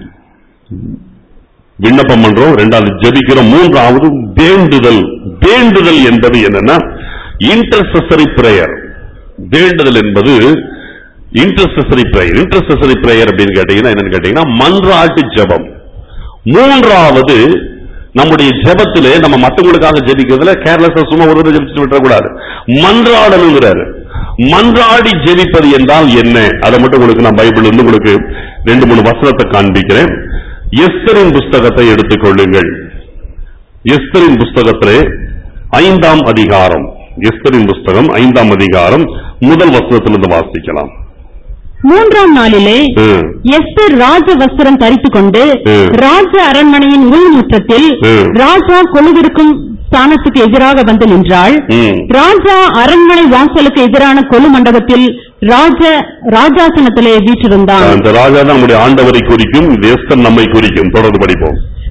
விண்ணப்பம் பண்றோம் ரெண்டாவது ஜெபிக்கிறோம் மூன்றாவது வேண்டுதல் வேண்டுதல் என்பது என்னன்னா இன்டர்செசரி பிரேயர் வேண்டுதல் என்பது இன்டர்செசரி பிரேயர் இன்டர்செசரி பிரேயர் அப்படின்னு கேட்டீங்கன்னா என்னன்னு கேட்டீங்கன்னா மன்றாட்டு ஜெபம் மூன்றாவது நம்முடைய ஜெபத்திலே நம்ம மத்தவங்களுக்காக ஜெபிக்கிறதுல கேர்லெஸ்ஸா சும்மா ஒரு தடவை ஜெபிச்சுட்டு விட்டுறக்கூடாது மன்றாடணுங்கிறாரு மன்றாடி ஜெபிப்பது என்றால் என்ன அதை மட்டும் உங்களுக்கு நான் பைபிள் இருந்து உங்களுக்கு ரெண்டு மூணு வசனத்தை காண்பிக்கிறேன் எஸ்தரின் புஸ்தகத்தை எடுத்துக்கொள்ளுங்கள் எஸ்தரின் புஸ்தகத்திலே ஐந்தாம் அதிகாரம் எஸ்தரின் புஸ்தகம் ஐந்தாம் அதிகாரம் முதல் வசனத்திலிருந்து வாசிக்கலாம் மூன்றாம் நாளிலே ம், எஸ்தர் ராஜ வஸ்திரம் தரித்துக் கொண்டு ம். ராஜ அரண்மனையின் உள்முற்றத்தில் ம். ராஜா கொலுவிருக்கும் ஸ்தானத்துக்கு எதிராக வந்து நின்றாள் ம். ராஜா அரண்மனை வாசலுக்கு எதிரான கொலு மண்டபத்தில் ராஜ ராஜாசனத்திலே வீற்றிருந்தான் அந்த ராஜா தான் நம்முடைய ஆண்டவரை குறிக்கும் இது எஸ்தர் நம்மை குறிக்கும் தொடர்ந்து படிப்போம்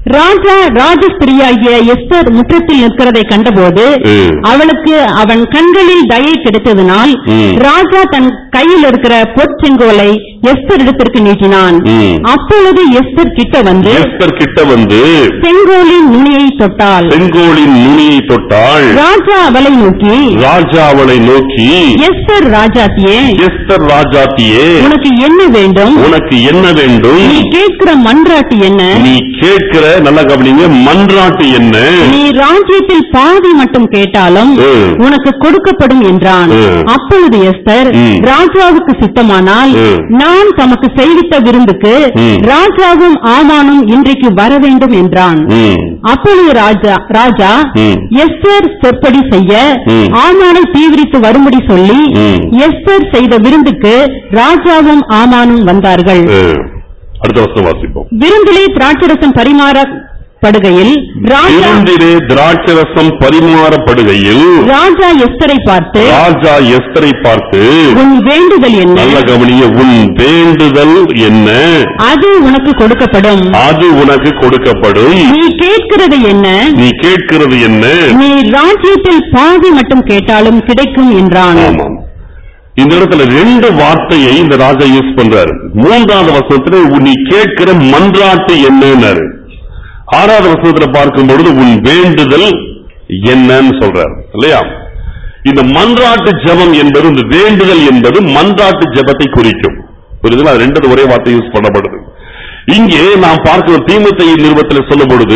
ராஜா ராஜஸ்திரியாகிய எஸ்தர் முற்றத்தில் நிற்கிறதை கண்டபோது ம். அவளுக்கு அவன் கண்களில் தயை கிடைத்ததினால் ம். ராஜா தன் கையில் இருக்கிற பொற்செங்கோலை எஸ்தர் இடத்திற்கு நீட்டினான் ம். அப்பொழுது எஸ்தர் கிட்ட வந்து எஸ்தர் கிட்ட வந்து செங்கோலின் நுனியை தொட்டாள் செங்கோலின் நுனியை தொட்டாள் ராஜா அவளை நோக்கி ராஜா அவளை நோக்கி எஸ்தர் ராஜாத்தியே எஸ்தர் ராஜாத்தியே உனக்கு என்ன வேண்டும் உனக்கு என்ன வேண்டும் நீ கேட்கிற மன்றாட்டு என்ன நீ கேட்கிற நல்ல கவனிங்க மன்றாட்டு என்ன நீ ராஜ்யத்தில் பாதி மட்டும் கேட்டாலும் ம். உனக்கு கொடுக்கப்படும் என்றான் ம். அப்பொழுது எஸ்தர் ம். ராஜாவுக்கு சித்தமானால் ம். நான் தமக்கு செய்வித்த விருந்துக்கு ம். ராஜாவும் ஆமானும் இன்றைக்கு வர வேண்டும் என்றான் ம். அப்பொழுது ராஜா ராஜா ம். எஸ்தர் சொற்படி செய்ய ம். ஆமானை தீவிரித்து வரும்படி சொல்லி ம். எஸ்தர் செய்த விருந்துக்கு ராஜாவும் ஆமானும் வந்தார்கள் ம். அடுத்த வருஷம் வாசிப்போம் விருந்திலே திராட்சரசம் பரிமாறப்படுகையில் ராஜா விருந்திலே திராட்சரசம் பரிமாறப்படுகையில் ராஜா எஸ்தரை பார்த்து ராஜா எஸ்தரை பார்த்து உன் வேண்டுதல் என்ன நல்ல கவனிய உன் வேண்டுதல் என்ன அது உனக்கு கொடுக்கப்படும் அது உனக்கு கொடுக்கப்படும் நீ கேட்கிறது என்ன நீ கேட்கிறது என்ன நீ ராஜ்யத்தில் பாதி மட்டும் கேட்டாலும் கிடைக்கும் என்றான் ஆமாம் இந்த இடத்துல ரெண்டு வார்த்தையை இந்த ராஜா யூஸ் பண்றாரு மூன்றாவது வசனத்துல உன் நீ கேட்கிற மன்றாட்டு என்னன்னாரு ஆறாவது வசனத்துல பார்க்கும் பொழுது உன் வேண்டுதல் என்னன்னு சொல்றாரு இல்லையா இந்த மன்றாட்டு ஜெபம் என்பது இந்த வேண்டுதல் என்பது மன்றாட்டு ஜெபத்தை குறிக்கும் புரியுதுங்களா அது ரெண்டு ஒரே வார்த்தை யூஸ் பண்ணப்படுது இங்கே நாம் பார்க்கிற தீமத்தை நிறுவத்தில் சொல்லும் பொழுது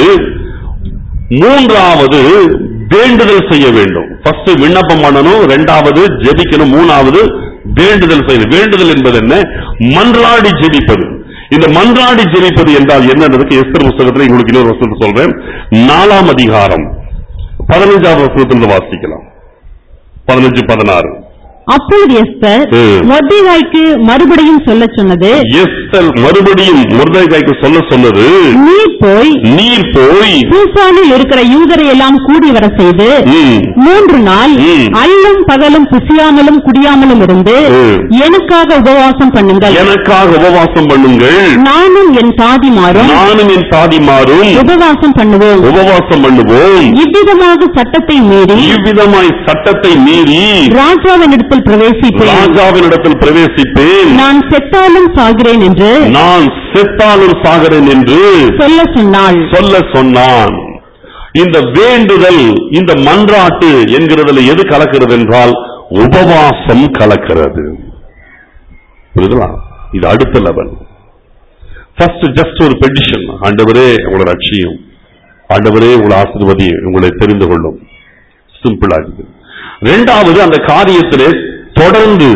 மூன்றாவது வேண்டுதல் செய்ய வேண்டும் ஃபர்ஸ்ட் விண்ணப்பம் பண்ணணும் ரெண்டாவது ஜெபிக்கணும் மூணாவது வேண்டுதல் செய்யணும் வேண்டுதல் என்பது என்ன மன்றாடி ஜெபிப்பது இந்த மன்றாடி ஜெபிப்பது என்றால் என்னன்றதுக்கு எஸ்தர் புஸ்தகத்தில் உங்களுக்கு இன்னொரு வசனத்தை சொல்றேன் நாலாம் அதிகாரம் பதினஞ்சாவது வசனத்திலிருந்து வாசிக்கலாம் பதினஞ்சு பதினாறு அப்பொழுது எஸ்தர் ம். மொர்தெகாய்க்கு மறுபடியும் சொல்லச் சொன்னது எஸ்தர் மறுபடியும் முருதைகாய்க்கு சொல்ல சொன்னது நீ போய் நீர் போய் சூசானில் இருக்கிற யூதரை எல்லாம் கூடி வர செய்து ம், மூன்று நாள் ம். அல்லும் பகலும் புசியாமலும் குடியாமலும் இருந்து ம். எனக்காக உபவாசம் பண்ணுங்கள் எனக்காக உபவாசம் பண்ணுங்கள் நானும் என் தாதிமாரும் நானும் என் தாதிமாரும் உபவாசம் பண்ணுவோம் உபவாசம் பண்ணுவோம் இவ்விதமாக சட்டத்தை மீறி இவ்விதமாய் சட்டத்தை மீறி ராஜாவினிடத்தில் பிரவேசிப்பேன் ராஜாவினிடத்தில் பிரவேசிப்பேன் நான் செத்தாலும் சாகிறேன் என்று நான் செத்தாலும் சாகிறேன் என்று சொல்ல சொன்னாள் சொல்ல சொன்னான் இந்த வேண்டுதல் இந்த மன்றாட்டு என்கிறதுல எது கலக்கிறது என்றால் உபவாசம் கலக்கிறது புரியுதுங்களா இது அடுத்த லெவல் ஃபர்ஸ்ட் ஜஸ்ட் ஒரு பெட்டிஷன் ஆண்டவரே உங்களை ரட்சியும் ஆண்டவரே உங்களை ஆசீர்வதியும் உங்களை தெரிந்து கொள்ளும் சிம்பிள் ஆகுது ரெண்டாவது அந்த காரியத்திலே தொடர்ந்து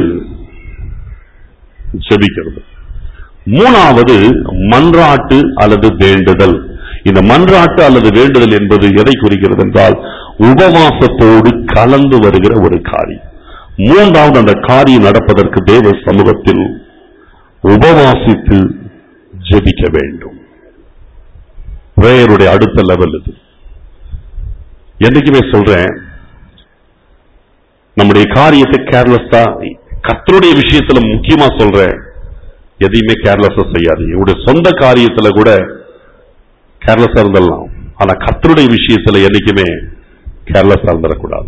ஜெபிக்கிறது மூணாவது மன்றாட்டு அல்லது வேண்டுதல் இந்த மன்றாட்டு அல்லது வேண்டுதல் என்பது எதை குறிக்கிறது என்றால் உபவாசத்தோடு கலந்து வருகிற ஒரு காரியம் மூன்றாவது அந்த காரியம் நடப்பதற்கு தேவ சமூகத்தில் உபவாசித்து ஜெபிக்க வேண்டும் பிரேயருடைய அடுத்த லெவல் இது என்னைக்குமே சொல்றேன் நம்முடைய காரியத்தை கேர்லெஸ்ஸா கர்த்தருடைய விஷயத்துல முக்கியமா சொல்றேன் எதையுமே கேர்லெஸ்ஸா செய்யாதீங்க உங்களுடைய சொந்த காரியத்துல கூட கேர்லெஸ்ஸா இருந்துடலாம் ஆனா கர்த்தருடைய விஷயத்துல என்னைக்குமே கேர்லெஸ்ஸா இருந்துடக்கூடாது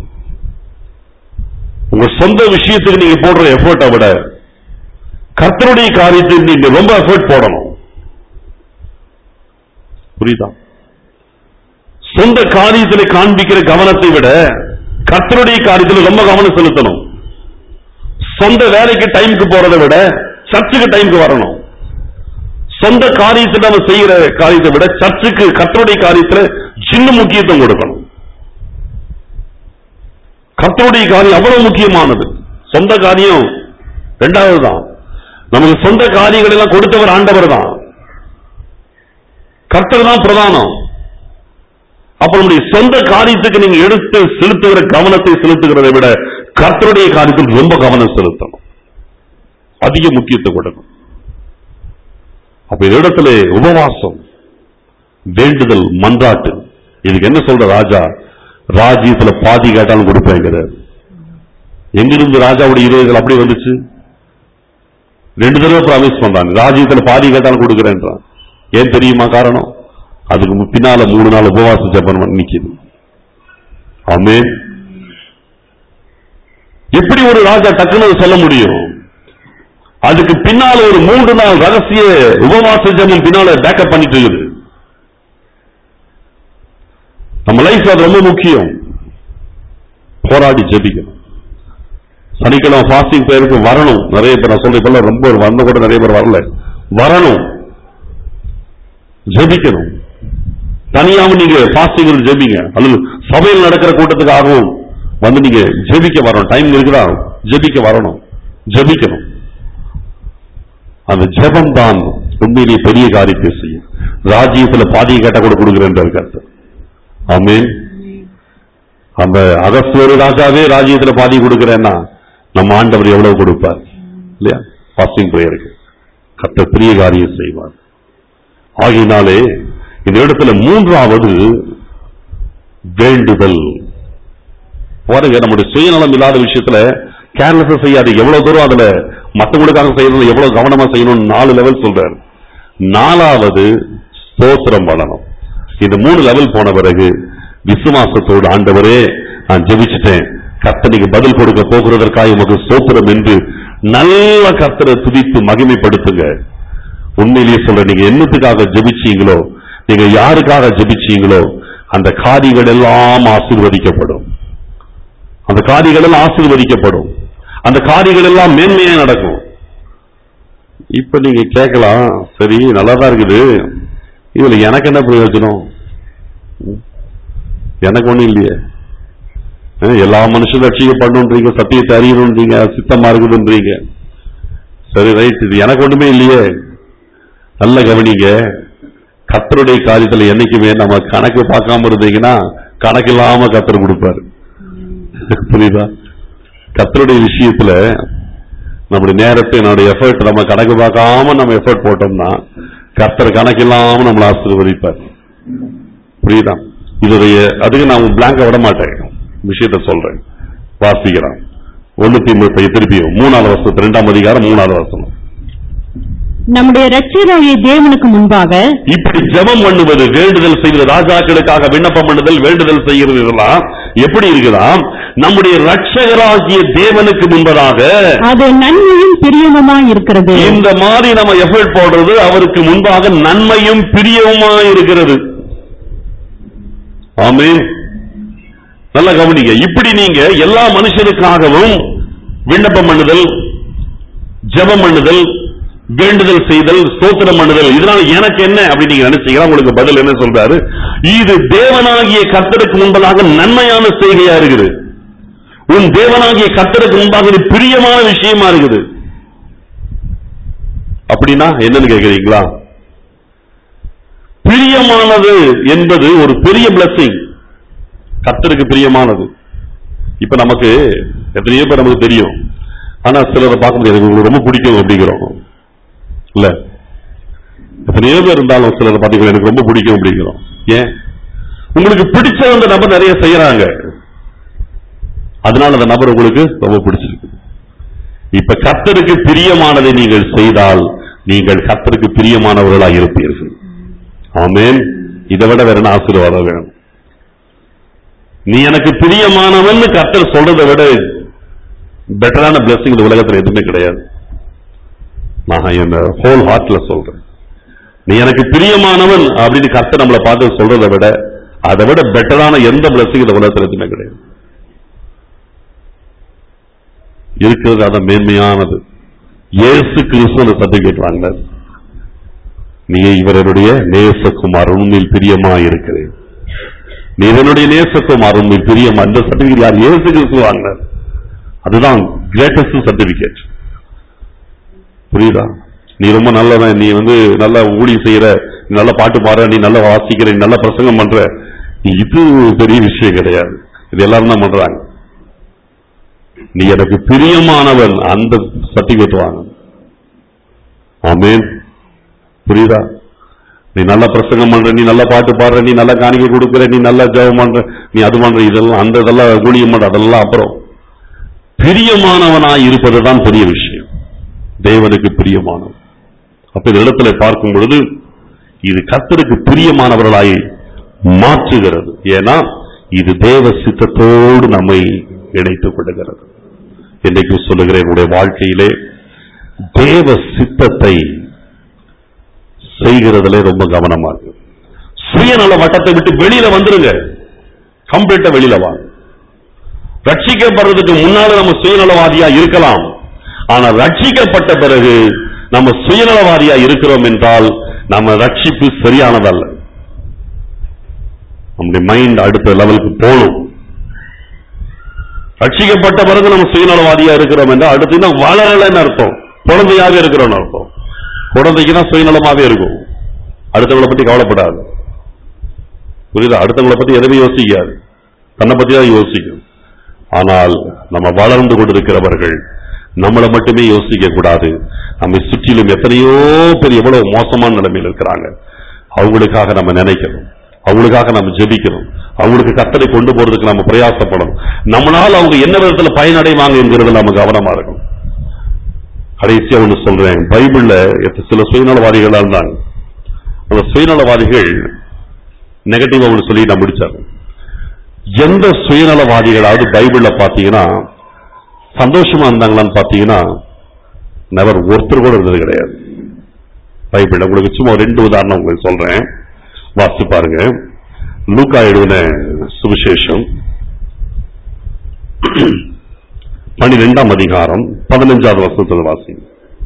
உங்க சொந்த விஷயத்துக்கு நீங்க போடுற எஃபர்ட்டை விட கர்த்தருடைய காரியத்துக்கு நீங்க ரொம்ப எஃபர்ட் போடணும் புரியுதா சொந்த காரியத்தில் காண்பிக்கிற கவனத்தை விட கர்த்தருடைய காரியத்தில் ரொம்ப கவனம் செலுத்தணும் சொந்த வேலைக்கு டைமுக்கு போறதை விட சர்ச்சுக்கு டைமுக்கு வரணும் சொந்த காரியத்தில் நம்ம செய்யற காரியத்தை விட சர்ச்சுக்கு கர்த்தருடைய காரியத்துல சின்ன முக்கியத்துவம் கொடுக்கணும் கர்த்தருடைய காரியம் அவ்வளவு முக்கியமானது சொந்த காரியம் ரெண்டாவது தான் நமக்கு சொந்த காரியங்கள் எல்லாம் கொடுத்தவர் ஆண்டவர் தான் கர்த்தர் தான் பிரதானம் அப்ப நம்முடைய சொந்த காரியத்துக்கு நீங்க எடுத்து செலுத்துகிற கவனத்தை செலுத்துகிறதை விட கர்த்தருடைய காரியத்தில் ரொம்ப கவனம் செலுத்தணும் அதிக முக்கியத்துவம் கொடுக்கணும் அப்ப இந்த இடத்துல உபவாசம் வேண்டுதல் மன்றாட்டு இதுக்கு என்ன சொல்ற ராஜா ராஜ்யத்துல பாதி கேட்டாலும் கொடுப்பேங்கிறார் எங்கிருந்து ராஜாவுடைய இருதயங்கள் அப்படி வந்துச்சு ரெண்டு தடவை ப்ராமிஸ் பண்றாங்க ராஜ்யத்துல பாதி கேட்டாலும் கொடுக்கிறேன்றான் ஏன் தெரியுமா காரணம் அதுக்கு பின்னால மூணு நாள் உபவாச ஜெபம் பண்ணி நிக்குது ஆமென் எப்படி ஒரு ராஜா டக்குன்னு அதை சொல்ல முடியும் அதுக்கு பின்னால ஒரு மூன்று நாள் ரகசிய உபவாச ஜெபம் பின்னால பேக்கப் பண்ணிட்டு இருக்குது நம்ம லைஃப் அது ரொம்ப முக்கியம் போராடி ஜெபிக்கணும் சனிக்கிழமை ஃபாஸ்டிங் பேருக்கு வரணும் நிறைய பேர் நான் சொல்றேன் இப்பெல்லாம் ரொம்ப வந்த கூட நிறைய பேர் வரல வரணும் ஜெபிக்கணும் தனியாவும் நீங்க ஃபாஸ்டிங் ஜெபிங்க அல்லது சபையில் நடக்கிற கூட்டத்துக்காகவும் வந்து நீங்க ஜெபிக்க வரணும் டைம் இருக்குதா ஜெபிக்க வரணும் ஜெபிக்கணும் அந்த ஜெபம் தான் உண்மையிலேயே பெரிய காரியத்தை செய்யும் ராஜ்யத்துல பாதியை கேட்ட கூட கொடுக்குறேன் கருத்து ஆமென் அந்த அகஸ்தியர் ராஜாவே ராஜ்யத்துல பாதி கொடுக்கிறேன்னா நம்ம ஆண்டவர் எவ்வளவு கொடுப்பார் இல்லையா ஃபாஸ்டிங் பிரேயருக்கு கத்த பெரிய காரியம் செய்வார் ஆகையினாலே இந்த இடத்துல மூன்றாவது வேண்டுதல் பாருங்க நம்முடைய சுயநலம் இல்லாத விஷயத்துல கேர்லெஸ் செய்யாது எவ்வளவு தூரம் அதுல மத்தவங்களுக்காக செய்யணும் எவ்வளவு கவனமா செய்யணும் நாலு லெவல் சொல்றாரு நாலாவது ஸ்தோத்திரம் பண்ணணும் இந்த மூணு லெவல் போன பிறகு விசுவாசத்தோடு ஆண்டவரே நான் ஜெபிச்சிட்டேன் கர்த்தனுக்கு பதில் கொடுக்க போகிறதற்காக உமக்கு ஸ்தோத்திரம் என்று நல்ல கர்த்தரை துதித்து மகிமைப்படுத்துங்க உண்மையிலேயே சொல்ற நீங்க என்னத்துக்காக ஜெபிச்சீங்களோ நீங்க யாருக்காக ஜெபிச்சீங்களோ அந்த காரியங்கள் எல்லாம் ஆசீர்வதிக்கப்படும் அந்த காரியங்கள் எல்லாம் ஆசீர்வதிக்கப்படும் அந்த காரியங்கள் எல்லாம் மேன்மையா நடக்கும் இப்ப நீங்க கேட்கலாம் சரி நல்லாதான் இருக்குது இதுல எனக்கு என்ன பிரயோஜனம் ம்? எனக்கு ஒண்ணும் இல்லையே அஹ், எல்லா மனுஷனும் ரட்சிக்கப்படணுன்றீங்க சத்தியத்தை அறியணுன்றீங்க சித்தமா இருக்குதுன்றீங்க சரி ரைட் இது எனக்கு ஒண்ணுமே இல்லையே நல்ல கவனிங்க கத்தருடைய காரியத்துல என்னைக்குமே நம்ம கணக்கு பார்க்காம இருந்தீங்கன்னா கணக்கு இல்லாம கத்தர் கொடுப்பாரு புரியுதா கத்தருடைய விஷயத்துல நம்முடைய நேரத்தை நம்முடைய எஃபர்ட் நம்ம கணக்கு பார்க்காம நம்ம எஃபர்ட் போட்டோம்னா கர்த்தர் கணக்கு இல்லாம நம்மளை ஆசீர்வதிப்பார் புரியுதா இதோடைய அதுக்கு நான் பிளாங்க விட மாட்டேன் விஷயத்த சொல்றேன் வாசிக்கிறான் ஒண்ணு திமுக திருப்பியும் மூணாவது வருஷத்து ரெண்டாம் அதிகாரம் மூணாவது வருஷம் நம்முடைய இரட்சகராகிய தேவனுக்கு முன்பாக இப்படி ஜெபம் பண்ணுவது வேண்டுதல் செய்வது ராஜாக்களுக்காக விண்ணப்பம் பண்ணுதல் வேண்டுதல் செய்கிறது இதெல்லாம் எப்படி இருக்குதாம் நம்முடைய ரட்சகராகிய தேவனுக்கு முன்பதாக அது நன்மையும் பிரியமுமாய் இருக்கிறது இந்த மாதிரி நம்ம எஃபர்ட் போடுறது அவருக்கு முன்பாக நன்மையும் பிரியவுமா இருக்கிறது ஆமே நல்ல கவனிங்க இப்படி நீங்க எல்லா மனுஷனுக்காகவும் விண்ணப்பம் பண்ணுதல் ஜெபம் பண்ணுதல் வேண்டுதல் செய்தல் ஸ்தோத்திரம் பண்ணுதல் இதனால எனக்கு என்ன அப்படி நீங்க நினைச்சீங்கன்னா உங்களுக்கு பதில் என்ன சொல்றாரு இது தேவனாகிய கர்த்தருக்கு முன்பதாக நன்மையான செய்கையா இருக்குது உன் தேவனாகிய கர்த்தருக்கு முன்பாக இது பிரியமான விஷயமா இருக்குது அப்படின்னா என்னன்னு கேக்குறீங்களா பிரியமானது என்பது ஒரு பெரிய blessing கர்த்தருக்கு பிரியமானது இப்ப நமக்கு எத்தனையோ பேர் நமக்கு தெரியும் ஆனா சிலரை பார்க்க முடியாது எனக்கு உங்களுக்கு ரொம்ப பிடிக்கும் அப்படிங்கிறோம் இல்ல எத்தனையோ பேர் இருந்தாலும் சிலரை பார்த்தீங்கன்னா எனக்கு ரொம்ப பிடிக்கும் அப்படிங்கிறோம் ஏன் உங்களுக்கு பிடிச்ச அந்த நபர் நிறைய செய்யறாங்க அதனால அந்த நபர் உங்களுக்கு ரொம்ப பிடிச்சிருக்கு இப்ப கர்த்தருக்கு பிரியமானதை நீங்கள் செய்தால் நீங்கள் கர்த்தருக்கு பிரியமானவர்களாக இருப்பீர்கள் ஆமென் இதை விட வேற என்ன ஆசீர்வாதம் வேணும் நீ எனக்கு பிரியமானவன் கர்த்தர் சொல்றதை விட பெட்டரான பிளஸிங் இந்த உலகத்துல எதுவுமே கிடையாது நான் என் ஹோல் ஹார்ட்ல சொல்றேன் நீ எனக்கு பிரியமானவன் அப்படின்னு கர்த்தர் நம்மளை பார்த்து சொல்றதை விட அதை விட பெட்டரான எந்த பிளஸிங் இந்த உலகத்துல எதுவுமே கிடையாது இருக்கிறது அதான் மேன்மையானது இயேசு கிறிஸ்து அந்த சர்டிபிகேட் வாங்கினார் நீ இவருடைய நேசகுமார் உண்மையில் பிரியமா இருக்கிறேன் நீ இதனுடைய நேசகுமார் உண்மையில் பிரியமா இந்த சர்டிபிகேட் யார் இயேசு கிறிஸ்து வாங்கினார் அதுதான் கிரேட்டஸ்ட் சர்டிபிகேட் புரியுதா நீ ரொம்ப நல்லவன் நீ வந்து நல்ல ஊழி செய்யற நீ நல்ல பாட்டு பாடுற நீ நல்லா வாசிக்கிற நீ நல்ல பிரசங்கம் பண்ற இது பெரிய விஷயம் கிடையாது இது எல்லாரும் தான் பண்றாங்க நீ எனக்கு பிரியமானவன் அந்த சர்டிபிகேட் வாங்க ஆமென் புரியுதா நீ நல்ல பிரசங்கம் பண்ற நீ நல்ல பாட்டு பாடுற நீ நல்ல காணிக்கை கொடுக்குற நீ நல்ல ஜெபம் பண்ற நீ அது பண்ற இதெல்லாம் அந்த இதெல்லாம் ஊழியம் பண்ற அதெல்லாம் அப்புறம் பிரியமானவனாய் இருப்பதுதான் பெரிய விஷயம் தேவனுக்கு பிரியமானவன் அப்ப இந்த இடத்துல பார்க்கும் பொழுது இது கர்த்தருக்கு பிரியமானவர்களாய் மாற்றுகிறது ஏன்னா இது தேவ சித்தத்தோடு நம்மை இணைத்துக் கொள்ளுகிறது இன்னைக்கு சொல்லுகிறேன் என்னுடைய வாழ்க்கையிலே தேவ சித்தத்தை செய்கிறதுல ரொம்ப கவனமா இருக்கு சுயநல வட்டத்தை விட்டு வெளியில வந்துருங்க கம்ப்ளீட்டா வெளியில வா ரட்சிக்கப்படுறதுக்கு முன்னால நம்ம சுயநலவாதியா இருக்கலாம் ஆனா ரட்சிக்கப்பட்ட பிறகு நம்ம சுயநலவாதியா இருக்கிறோம் என்றால் நம்ம ரட்சிப்பு சரியானதல்ல நம்முடைய மைண்ட் அடுத்த லெவலுக்கு போகணும் ரட்சிக்கப்பட்ட பிறகு நம்ம சுயநலவாதியா இருக்கிறோம் என்றால் அடுத்து இன்னும் வளரலைன்னு அர்த்தம் குழந்தையாக இருக்கிறோம்னு அர்த்தம் குழந்தைக்கு தான் சுயநலமாவே இருக்கும் அடுத்தவங்களை பத்தி கவலைப்படாது புரியுதா அடுத்தவங்களை பத்தி எதுவுமே யோசிக்காது தன்னை பத்தி தான் யோசிக்கும் ஆனால் நம்ம வளர்ந்து கொண்டிருக்கிறவர்கள் நம்மளை மட்டுமே யோசிக்க கூடாது நம்மை சுற்றிலும் எத்தனையோ பேர் எவ்வளவு மோசமான நிலைமையில் இருக்கிறாங்க அவங்களுக்காக நம்ம நினைக்கணும் அவங்களுக்காக நம்ம ஜெபிக்கணும் அவங்களுக்கு கத்தனை கொண்டு போறதுக்கு நம்ம பிரயாசப்படணும் நம்மளால அவங்க என்ன விதத்துல பயனடைவாங்க என்கிறது நம்ம கவனமா இருக்கணும் கடைசியா ஒண்ணு சொல்றேன் பைபிள்ல எத்த- சில சுயநலவாதிகளா இருந்தாங்க அந்த சுயநலவாதிகள் நெகட்டிவா ஒண்ணு சொல்லி நான் முடிச்சாரு எந்த சுயநலவாதிகளாவது பைபிள்ல பாத்தீங்கன்னா சந்தோஷமா இருந்தாங்களான்னு பாத்தீங்கன்னா நெவர் ஒருத்தர் கூட இருந்தது கிடையாது பைபிள்ல உங்களுக்கு சும்மா ரெண்டு உதாரணம் உங்களுக்கு சொல்றேன் வாசித்து பாருங்க லூக்கா எழுதின சுவிசேஷம் பனிரெண்டாம் அதிகாரம் பதினஞ்சாவது வசனத்தில் வாசி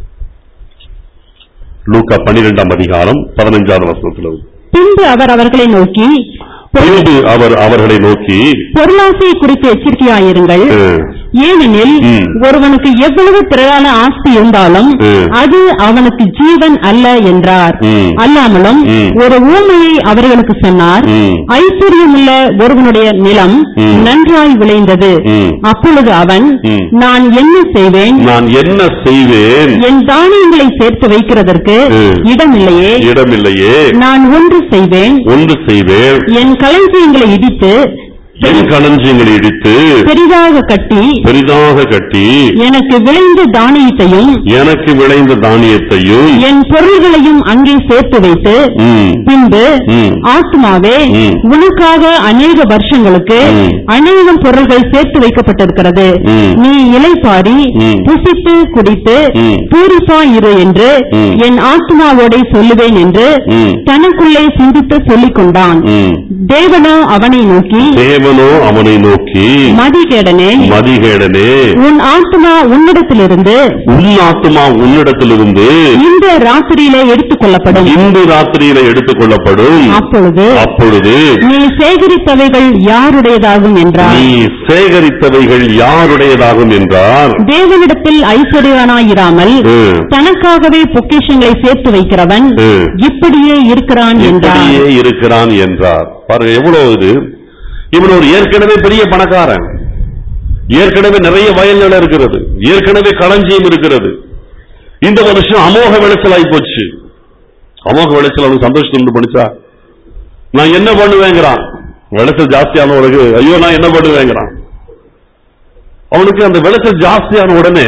லூக்கா பனிரெண்டாம் அதிகாரம் பதினஞ்சாவது வசனத்தில் பின்பு அவர் அவர்களை நோக்கி பின்பு அவர் அவர்களை நோக்கி பொருளாசை குறித்து எச்சரிக்கையாயிருங்கள் அஹ், ஏனெனில் ம். ஒருவனுக்கு எவ்வளவு திரளான ஆஸ்தி இருந்தாலும் ம். அது அவனுக்கு ஜீவன் அல்ல என்றார் ம். அல்லாமலும் ம். ஒரு ஊமையை அவர்களுக்கு சொன்னார் ம். ஐஸ்வர்யமுள்ள ஒருவனுடைய நிலம் ம். நன்றாய் விளைந்தது ம். அப்பொழுது அவன் ம். நான் என்ன செய்வேன் நான் என்ன செய்வேன் என் தானியங்களை சேர்த்து வைக்கிறதற்கு ம். இடமில்லையே இடமில்லையே நான் ஒன்று செய்வேன் ஒன்று செய்வேன் என் களஞ்சியங்களை இடித்து என் களஞ்சியங்களை இடித்து பெரிதாக கட்டி பெரிதாக கட்டி எனக்கு விளைந்த தானியத்தையும் எனக்கு விளைந்த தானியத்தையும் என் பொருள்களையும் அங்கே சேர்த்து வைத்து ம், பின்பு ம். ஆத்மாவே ம். உனக்காக அநேக வருஷங்களுக்கு ம். அநேகம் பொருள்கள் சேர்த்து வைக்கப்பட்டிருக்கிறது ம். நீ இலைப்பாரி ம். புசித்து குடித்து ம். பூரிப்பா இரு என்று ம். என் ஆத்மாவோடே சொல்லுவேன் என்று ம். தனக்குள்ளே சிந்தித்து சொல்லிக் கொண்டான் ம். தேவனோ அவனை நோக்கி தேவனோ அவனை நோக்கி மதிகேடனே மதிகேடனே உன் ஆத்மா உன்னிடத்திலிருந்து உன் ஆத்துமா உன்னிடத்திலிருந்து இந்த ராத்திரியிலே எடுத்துக் கொள்ளப்படும் இன்று ராத்திரியில எடுத்துக் கொள்ளப்படும் அப்பொழுது அப்பொழுது நீ சேகரித்தவைகள் யாருடையதாகும் என்றார் நீ சேகரித்தவைகள் யாருடையதாகும் என்றார் தேவனிடத்தில் ஐஸ்வர்யவானாயிராமல் ம். தனக்காகவே பொக்கிஷங்களை சேர்த்து வைக்கிறவன் ம். இப்படியே இருக்கிறான் என்றார் இப்படியே இருக்கிறான் என்றார் பாருங்க எவ்வளவு இது இவன் ஒரு ஏற்கனவே பெரிய பணக்காரன் ஏற்கனவே நிறைய வயல் நிலம் இருக்கிறது ஏற்கனவே களஞ்சியம் இருக்கிறது இந்த வருஷம் அமோக விளைச்சல் ஆகி போச்சு அமோக விளைச்சல் அவனுக்கு சந்தோஷத்தை உண்டு பண்ணிச்சா நான் என்ன பண்ணுவேங்கிறான் விளைச்சல் ஜாஸ்தியானவனுக்கு ஐயோ நான் என்ன பண்ணுவேங்கிறான் அவனுக்கு அந்த விளைச்சல் ஜாஸ்தியான உடனே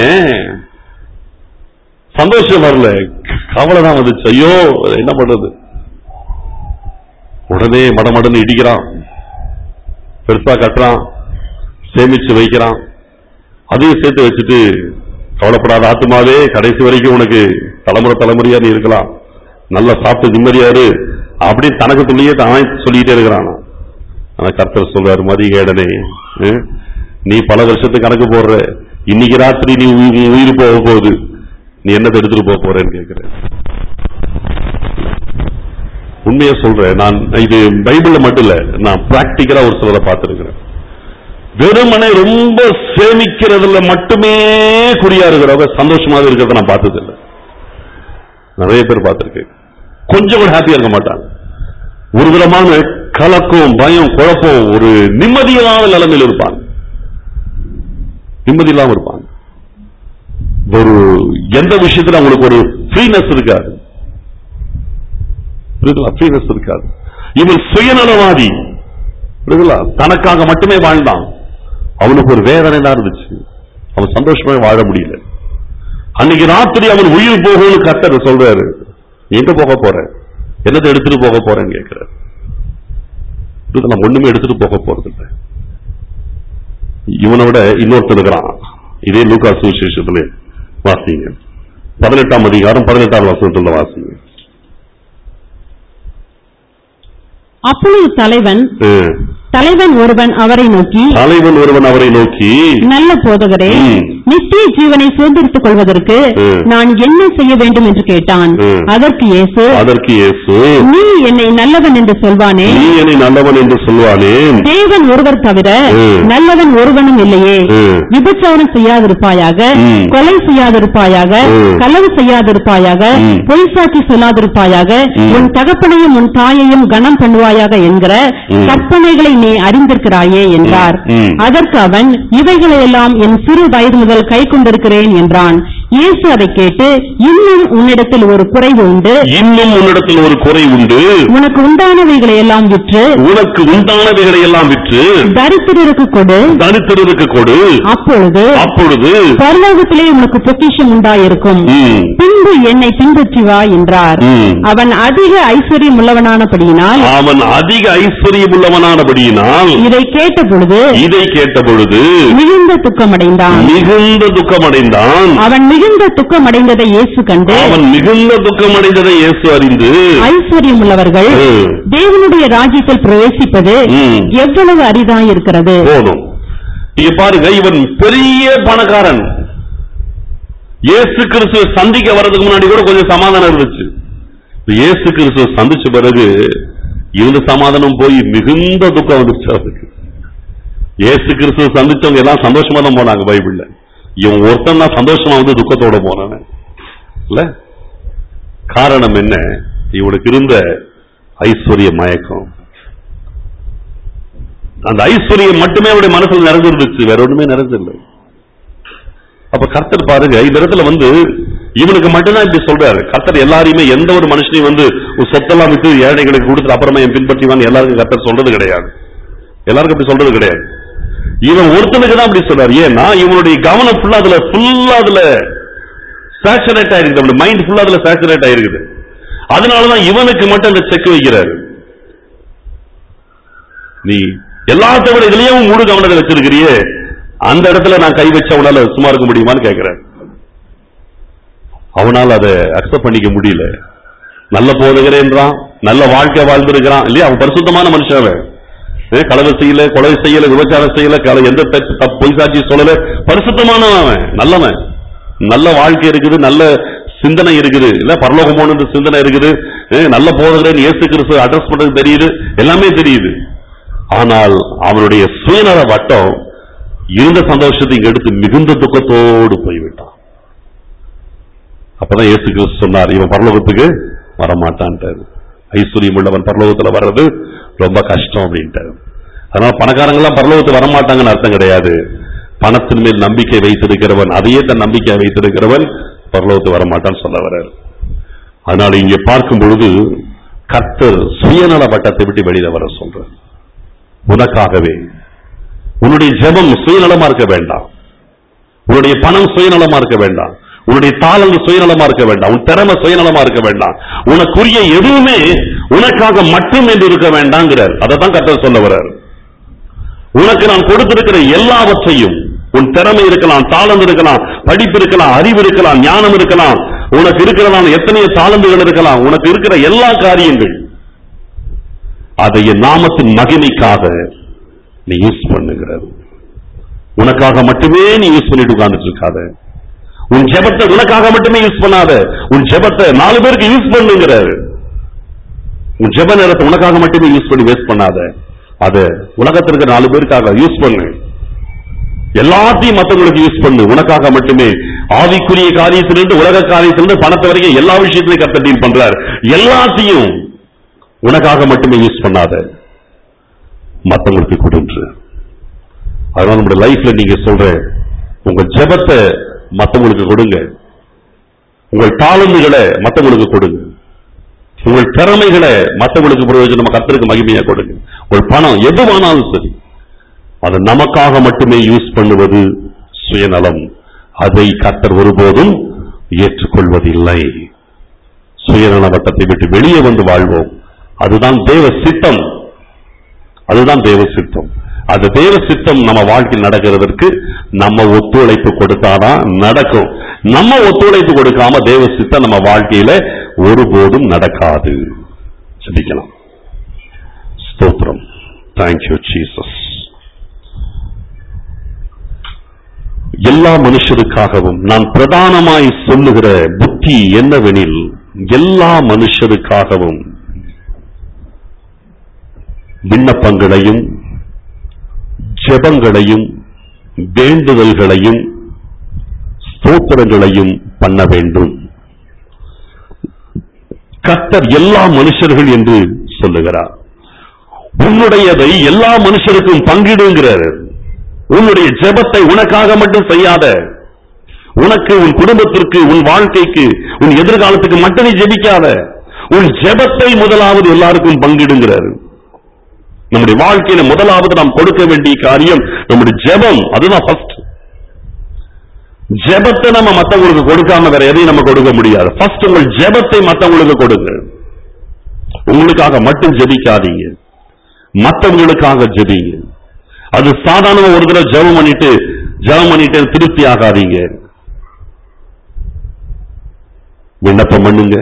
சந்தோஷம் வரல கவலை தான் வந்துச்சு ஐயோ என்ன பண்றது உடனே மடமடன்னு இடிக்கிறான் பெருசா கட்டுறான் சேமிச்சு வைக்கிறான் அதையும் சேர்த்து வச்சுட்டு கவலைப்படாத ஆத்துமாவே கடைசி வரைக்கும் உனக்கு தலைமுறை தலைமுறையா நீ இருக்கலாம் நல்லா சாப்பிட்டு நிம்மதியா இரு அப்படி தனக்கு துள்ளியே தானே சொல்லிட்டே இருக்கிறான் ஆனா கர்த்தர் சொல்றாரு மதிகேடனே ம், நீ பல வருஷத்துக்கு கணக்கு போடுற இன்னைக்கு ராத்திரி நீ உயி- உன் உயிர் போக போகுது நீ என்னத்தை எடுத்துட்டு போக போறேன்னு கேட்கிறேன் உண்மையா சொல்றேன் நான் இது பைபிள்ல மட்டும் இல்ல நான் பிராக்டிக்கலா ஒரு சிலரை பார்த்திருக்கிறேன் வெறுமனே ரொம்ப சேமிக்கிறதுல மட்டுமே குறியா இருக்கிறவங்க சந்தோஷமாக இருக்கிறத நான் பார்த்தது இல்லை நிறைய பேர் பார்த்திருக்கேன் கொஞ்சம் கூட ஹாப்பியா இருக்க மாட்டாங்க ஒரு விதமான கலக்கம் பயம் குழப்பம் ஒரு நிம்மதியில்லாத நிலைமையில் இருப்பாங்க நிம்மதி இல்லாம இருப்பாங்க ஒரு எந்த விஷயத்துல அவங்களுக்கு ஒரு ஃப்ரீனஸ் இருக்காது ஃப்ரீனஸ் இருக்காது இவன் சுயநலவாதி புரியுதுங்களா? தனக்காக மட்டுமே வாழ்ந்தான் அவனுக்கு ஒரு வேதனை தான் இருந்துச்சு அவன் சந்தோஷமா வாழ முடியல அன்னைக்கு ராத்திரி அவன் உயிர் போகும்னு கத்தர் சொல்றாரு எங்க போக போற என்னத்தை எடுத்துட்டு போக போறேன்னு கேட்கிறார் இதெல்லாம் ஒண்ணுமே எடுத்துட்டு போக போறது இல்ல இவனை விட இன்னொருத்தர் இருக்கிறான் இதே லூகா சுவிசேஷத்துல வாசிங்க பதினெட்டாம் அதிகாரம் பதினெட்டாம் வசனத்துல வாசிங்க அப்பொழுது தலைவன் ம். தலைவன் ஒருவன் அவரை நோக்கி தலைவன் ஒருவன் அவரை நோக்கி நல்ல போதகரே ம். நித்திய ஜீவனை சுதந்திரித்துக் கொள்வதற்கு ம். நான் என்ன செய்ய வேண்டும் என்று கேட்டான் ம். அதற்கு இயேசு அதற்கு இயேசு நீ என்னை நல்லவன் என்று சொல்வானே நீ என்னை நல்லவன் என்று சொல்வானேன் தேவன் ஒருவர் தவிர ம். நல்லவன் ஒருவனும் இல்லையே ம். விபச்சாரம் செய்யாதிருப்பாயாக ம். கொலை செய்யாதிருப்பாயாக ம். களவு செய்யாதிருப்பாயாக ம். பொய் சாட்சி சொல்லாதிருப்பாயாக ம். உன் தகப்பனையும் உன் தாயையும் கனம் பண்ணுவாயாக என்கிற ம். கற்பனைகளை நீ அறிந்திருக்கிறாயே என்றார் ம். அதற்கு அவன் இவைகளையெல்லாம் என் சிறு வயது முதல் கை கொண்டிருக்கிறேன் என்றான் இயேசு அதை கேட்டு இன்னும் உன்னிடத்தில் ஒரு குறைவு உண்டு இன்னும் உன்னிடத்தில் ஒரு குறை உண்டு உனக்கு உண்டானவைகளை எல்லாம் விற்று உனக்கு உண்டானவைகளை எல்லாம் விற்று தரித்திரருக்கு கொடு தரித்திரருக்கு கொடு அப்பொழுது அப்பொழுது பரலோகத்திலே உனக்கு பொக்கிஷம் உண்டாயிருக்கும் ம், பின்பு என்னை பின்பற்றி வா என்றார் ம். அவன் அதிக ஐஸ்வர்யம் உள்ளவனானபடியினால் அவன் அதிக ஐஸ்வர்யமுள்ளவனானபடியினால் இதை கேட்ட பொழுது இதை கேட்ட பொழுது மிகுந்த துக்கமடைந்தான் மிகுந்த துக்கமடைந்தான் அவன் மிகுந்த துக்கமடைந்ததை இயேசு கண்டு அவன் மிகுந்த துக்கமடைந்ததை இயேசு அறிந்து ஐஸ்வர்யம் உள்ளவர்கள் ம், தேவனுடைய ராஜ்யத்தில் பிரவேசிப்பது ம். எவ்வளவு அரிதாயிருக்கிறது போதும் இங்க பாருங்க இவன் பெரிய பணக்காரன் இயேசு கிறிஸ்துவ சந்திக்க வர்றதுக்கு முன்னாடி கூட கொஞ்சம் சமாதானம் இருந்துச்சு இப்ப இயேசு கிறிஸ்துவ சந்திச்ச பிறகு இருந்த சமாதானம் போய் மிகுந்த துக்கம் வந்துருச்சு அவருக்கு இயேசு கிறிஸ்துவ சந்திச்சவங்க எல்லாம் சந்தோஷமா தான் போனாங்க பைபிள்ல இவன் ஒருத்தன் தான் சந்தோஷமா வந்து துக்கத்தோட போனான் இல்ல காரணம் என்ன இவனுக்கு இருந்த ஐஸ்வர்ய மயக்கம் அந்த ஐஸ்வர்யம் மட்டுமே அவருடைய மனசுல நிறைஞ்சிருந்துச்சு வேற ஒண்ணுமே நிறைஞ்சில்லை அப்ப கர்த்தர் பாருங்க இந்த இடத்துல வந்து இவனுக்கு மட்டும்தான் இப்படி சொல்றாரு கர்த்தர் எல்லாரையுமே எந்த ஒரு மனுஷனையும் வந்து உன் சொத்தெல்லாம் விட்டு ஏழைகளுக்கு கொடுத்துட்டு அப்புறமா என் பின்பற்றிவான்னு எல்லாருக்கும் கர்த்தர் சொல்றது கிடையாது எல்லாருக்கும் அப்படி சொல்றது கிடையாது இவன் ஒருத்தனுக்கு தான் அப்படி சொல்றாரு ஏன்னா இவனுடைய கவனம் ஃபுல்லா அதுல ஃபுல்லா அதுல சேச்சுரேட் ஆயிருக்குது அவனுடைய மைண்ட் ஃபுல்லா அதுல சேச்சுரேட் ஆயிருக்குது அதனாலதான் இவனுக்கு மட்டும் அந்த செக் வைக்கிறாரு நீ எல்லாத்த விட இதுலயும் மூடு கவனத்தை வச்சிருக்கிறியே அந்த இடத்துல நான் கை வச்ச அவனால சும்மா இருக்க முடியுமான்னு கேட்கிறேன் அவனால் அதை அக்செப்ட் பண்ணிக்க முடியல நல்ல போதுகிறேன்றான் நல்ல வாழ்க்கை வாழ்ந்திருக்கிறான் இல்லையா அவன் பரிசுத்தமான மனுஷன் அவன் ஏ, களவு செய்யல கொலை செய்யல விபச்சாரம் செய்யல கள- எந்த தப்பு- தப்பு பொய் சாட்சி சொல்லல பரிசுத்தமானவன் அவன் நல்லவன் நல்ல வாழ்க்கை இருக்குது நல்ல சிந்தனை இருக்குது இல்ல பரலோகம் போன சிந்தனை இருக்குது ஏ, நல்ல போதகரன் இயேசு கிறிஸ்து அட்ரஸ் பண்றது தெரியுது எல்லாமே தெரியுது ஆனால் அவனுடைய சுயநல வட்டம் இருந்த சந்தோஷத்தை இங்க எடுத்து மிகுந்த துக்கத்தோடு போய்விட்டான் அப்பதான் இயேசு கிறிஸ்து சொன்னார் இவன் பரலோகத்துக்கு வரமாட்டான்ட்டாரு ஐஸ்வர்யம் உள்ளவன் பரலோகத்துல வர்றது ரொம்ப கஷ்டம் அப்படின்ட்டாரு அதனால பணக்காரங்க எல்லாம் பரலோகத்துக்கு வரமாட்டாங்கன்னு அர்த்தம் கிடையாது பணத்தின் மேல் நம்பிக்கை வைத்திருக்கிறவன் அதையே தன் நம்பிக்கை வைத்திருக்கிறவன் பரலோகத்துக்கு வரமாட்டான்னு சொல்ல வர்றாரு அதனால இங்கே பார்க்கும் பொழுது கர்த்தர் சுயநல வட்டத்தை விட்டு வெளியில வர சொல்றார் உனக்காகவே உன்னுடைய ஜெபம் சுயநலமா இருக்க வேண்டாம் உன்னுடைய பணம் சுயநலமா இருக்க வேண்டாம் உன்னுடைய தாளந்து சுயநலமா இருக்க வேண்டாம் உன் திறமை சுயநலமா இருக்க வேண்டாம் உனக்குரிய எதுவுமே உனக்காக மட்டும் என்று இருக்க வேண்டாங்கிறார் அதை தான் கர்த்தர் சொல்ல வர்றார் உனக்கு நான் கொடுத்திருக்கிற எல்லாவற்றையும் உன் திறமை இருக்கலாம் தாளந்து இருக்கலாம் படிப்பு இருக்கலாம் அறிவு இருக்கலாம் ஞானம் இருக்கலாம் உனக்கு இருக்கிறதான எத்தனையோ தாளந்துகள் இருக்கலாம் உனக்கு இருக்கிற எல்லா காரியங்கள் அதை என் நாமத்தின் மகிமைக்காக நீ யூஸ் பண்ணுகிறது உனக்காக மட்டுமே நீ யூஸ் பண்ணிட்டு உட்கார்ந்துட்டு இருக்காத உன் ஜெபத்தை உனக்காக மட்டுமே யூஸ் பண்ணாத உன் ஜெபத்தை நாலு பேருக்கு யூஸ் பண்ணுங்கிறாரு உன் ஜெப நேரத்தை உனக்காக மட்டுமே யூஸ் பண்ணி வேஸ்ட் பண்ணாத அத உலகத்திற்கு நாலு பேருக்காக யூஸ் பண்ணு எல்லாத்தையும் மத்தவங்களுக்கு யூஸ் பண்ணு உனக்காக மட்டுமே ஆவிக்குரிய காரியத்திலிருந்து உலக காரியத்திலிருந்து பணத்தை வரைக்கும் எல்லா விஷயத்திலையும் கத்த டீல் பண்றார் எல்லாத்தையும் உனக்காக மட்டுமே யூஸ் பண்ணாத மத்தவங்களுக்கு கொடுன்று அதனால நம்முடைய லைஃப்ல நீங்க சொல்ற உங்க ஜெபத்தை மத்தவங்களுக்கு கொடுங்க உங்கள் தாளந்துகளை மத்தவங்களுக்கு கொடுங்க உங்கள் திறமைகளை மத்தவங்களுக்கு பிரயோஜனம் கர்த்தருக்கு மகிமையா கொடுங்க உங்கள் பணம் எதுவானாலும் சரி அது நமக்காக மட்டுமே யூஸ் பண்ணுவது சுயநலம் அதை கர்த்தர் ஒருபோதும் ஏற்றுக்கொள்வதில்லை சுயநல வட்டத்தை விட்டு வெளியே வந்து வாழ்வோம் அதுதான் தேவ சித்தம் அதுதான் தேவ சித்தம் அந்த தேவ சித்தம் நம்ம வாழ்க்கையில் நடக்கிறதற்கு நம்ம ஒத்துழைப்பு கொடுத்தாதான் நடக்கும் நம்ம ஒத்துழைப்பு கொடுக்காம தேவ சித்தம் நம்ம வாழ்க்கையில ஒருபோதும் நடக்காது சிந்திக்கலாம் ஸ்தோத்திரம் தேங்க்யூ ஜீசஸ் எல்லா மனுஷருக்காகவும் நான் பிரதானமாய் சொல்லுகிற புத்தி என்னவெனில் எல்லா மனுஷருக்காகவும் விண்ணப்பங்களையும் ஜெபங்களையும் வேண்டுதல்களையும் ஸ்தோத்திரங்களையும் பண்ண வேண்டும் கர்த்தர் எல்லா மனுஷர்கள் என்று சொல்லுகிறார் உன்னுடையதை எல்லா மனுஷருக்கும் பங்கிடுங்கிறார் உன்னுடைய ஜெபத்தை உனக்காக மட்டும் செய்யாத உனக்கு உன் குடும்பத்திற்கு உன் வாழ்க்கைக்கு உன் எதிர்காலத்துக்கு மட்டும் நீ ஜெபிக்காத உன் ஜெபத்தை முதலாவது எல்லாருக்கும் பங்கிடுங்கிறார் நம்முடைய வாழ்க்கையில முதலாவது நாம் கொடுக்க வேண்டிய காரியம் நம்முடைய ஜெபம் அதுதான் ஃபர்ஸ்ட் ஜெபத்தை நம்ம மத்தவங்களுக்கு கொடுக்காம வேற எதையும் நம்ம கொடுக்க முடியாது ஃபர்ஸ்ட் உங்கள் ஜெபத்தை மத்தவங்களுக்கு கொடுங்க உங்களுக்காக மட்டும் ஜெபிக்காதீங்க மத்தவங்களுக்காக ஜெபிங்க அது சாதாரண ஒரு தடவை ஜெபம் பண்ணிட்டு ஜெபம் பண்ணிட்டு திருப்தி ஆகாதீங்க விண்ணப்பம் பண்ணுங்க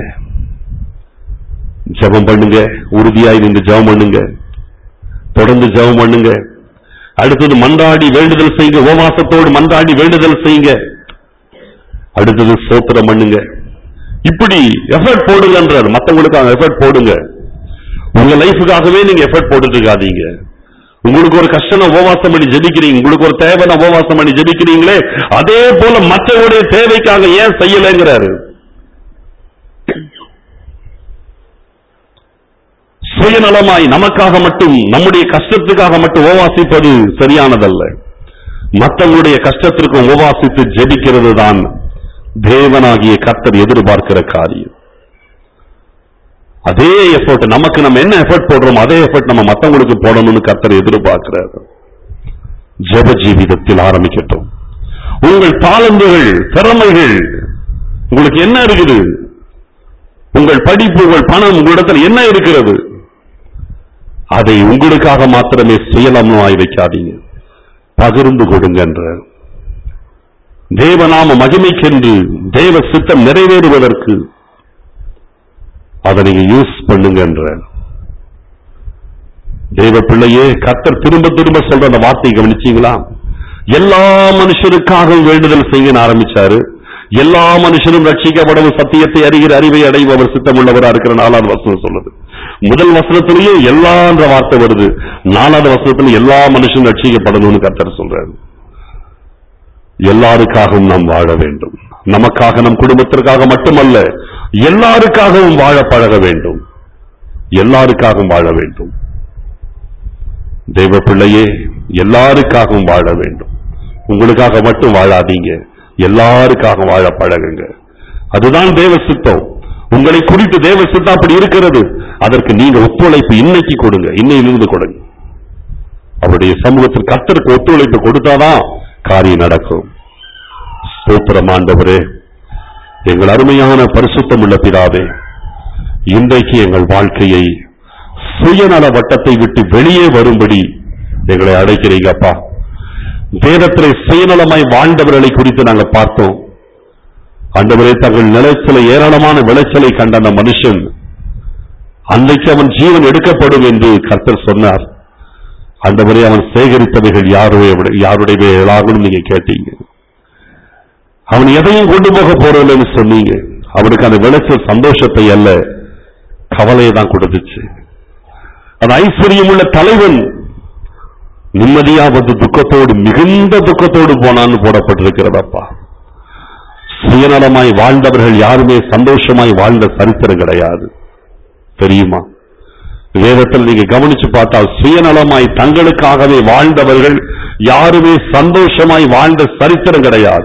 ஜெபம் பண்ணுங்க உறுதியாய் நின்று ஜெபம் பண்ணுங்க தொடர்ந்து ஜெபம் பண்ணுங்க அடுத்தது மன்றாடி வேண்டுதல் செய்யுங்க உபவாசத்தோடு மன்றாடி வேண்டுதல் செய்யுங்க அடுத்தது சோத்திரம் பண்ணுங்க இப்படி எஃபர்ட் போடுங்கன்றார் மத்தவங்களுக்காக எஃபர்ட் போடுங்க உங்க லைஃபுக்காகவே நீங்க எஃபர்ட் போட்டுட்டு இருக்காதீங்க உங்களுக்கு ஒரு கஷ்டம் உபவாசம் பண்ணி ஜெபிக்கிறீங்க உங்களுக்கு ஒரு தேவையான உபவாசம் பண்ணி ஜெபிக்கிறீங்களே அதே போல மற்றவருடைய தேவைக்காக ஏன் செய்யலைங்கிறாரு சுயநலமாய் நமக்காக மட்டும் நம்முடைய கஷ்டத்துக்காக மட்டும் உபவாசிப்பது சரியானதல்ல மற்றவங்களுடைய கஷ்டத்திற்கு உபவாசித்து ஜெபிக்கிறது தான் தேவனாகிய கர்த்தர் எதிர்பார்க்கிற காரியம் அதே எஃபர்ட் நமக்கு நம்ம என்ன எஃபர்ட் போடுறோம் அதே எஃபர்ட் நம்ம மத்தவங்களுக்கு போடணும்னு கர்த்தர் எதிர்பார்க்கிறார் ஜெப ஜீவிதத்தில் ஆரம்பிக்கட்டும் உங்கள் தாளந்துகள் திறமைகள் உங்களுக்கு என்ன இருக்குது உங்கள் படிப்பு உங்கள் பணம் உங்களிடத்தில் என்ன இருக்கிறது அதை உங்களுக்காக மாத்திரமே சுயநலமாய் வைக்காதீங்க பகிர்ந்து கொடுங்க என்றார் தேவநாம மகிமைக்கென்று தேவ சித்தம் நிறைவேறுவதற்கு அதை நீங்க யூஸ் பண்ணுங்க என்றார் தேவ பிள்ளையே கர்த்தர் திரும்ப திரும்ப சொல்ற அந்த வார்த்தையை கவனிச்சீங்களா எல்லா மனுஷருக்காகவும் வேண்டுதல் செய்ய ஆரம்பிச்சாரு எல்லா மனுஷரும் ரட்சிக்கப்படவும் சத்தியத்தை அறிகிற அறிவை அடைபவர் சித்தமுள்ளவரா இருக்கிற நாலாவது வசனம் சொல்லுது முதல் வசனத்திலேயே எல்லான்ற வார்த்தை வருது நாலாவது வசனத்துல எல்லா மனுஷனும் ரட்சிக்கப்படணும்னு கர்த்தர் சொல்றாரு எல்லாருக்காகவும் நாம் வாழ வேண்டும் நமக்காக நம் குடும்பத்திற்காக மட்டுமல்ல எல்லாருக்காகவும் வாழ பழக வேண்டும் எல்லாருக்காகவும் வாழ வேண்டும் தெய்வ பிள்ளையே எல்லாருக்காகவும் வாழ வேண்டும் உங்களுக்காக மட்டும் வாழாதீங்க எல்லாருக்காக வாழ பழகுங்க அதுதான் தேவ சித்தம் உங்களை குறித்து தேவ சித்தம் அப்படி இருக்கிறது அதற்கு நீங்க ஒத்துழைப்பு இன்னைக்கு கொடுங்க இன்னையிலிருந்து கொடுங்க அவருடைய சமூகத்தில் கர்த்தருக்கு ஒத்துழைப்பு கொடுத்தாதான் காரியம் நடக்கும் ஸ்தோத்திரம் ஆண்டவரே எங்கள் அருமையான பரிசுத்தம் உள்ள பிதாவே இன்றைக்கு எங்கள் வாழ்க்கையை சுயநல வட்டத்தை விட்டு வெளியே வரும்படி எங்களை அழைக்கிறீங்க அப்பா வேதத்திலே சுயநலமாய் வாழ்ந்தவர்களை குறித்து நாங்க பார்த்தோம் ஆண்டவரே தங்கள் நிலத்தில ஏராளமான விளைச்சலை கண்ட அந்த மனுஷன் அன்றைக்கு அவன் ஜீவன் எடுக்கப்படும் என்று கர்த்தர் சொன்னார் ஆண்டவரே அவன் சேகரித்தவைகள் யாருடைய யாருடையவைகளாகும் நீங்க கேட்டீங்க அவன் எதையும் கொண்டு போக போறதில்லைன்னு சொன்னீங்க அவனுக்கு அந்த விளைச்சல் சந்தோஷத்தை அல்ல கவலையை தான் கொடுத்துச்சு அந்த ஐஸ்வர்யம் உள்ள தலைவன் நிம்மதியா வந்து துக்கத்தோடு மிகுந்த துக்கத்தோடு போனான்னு போடப்பட்டிருக்கிறதப்பா சுயநலமாய் வாழ்ந்தவர்கள் யாருமே சந்தோஷமாய் வாழ்ந்த சரித்திரம் கிடையாது தெரியுமா வேதத்தில் நீங்க கவனிச்சு பார்த்தால் சுயநலமாய் தங்களுக்காகவே வாழ்ந்தவர்கள் யாருமே சந்தோஷமாய் வாழ்ந்த சரித்திரம் கிடையாது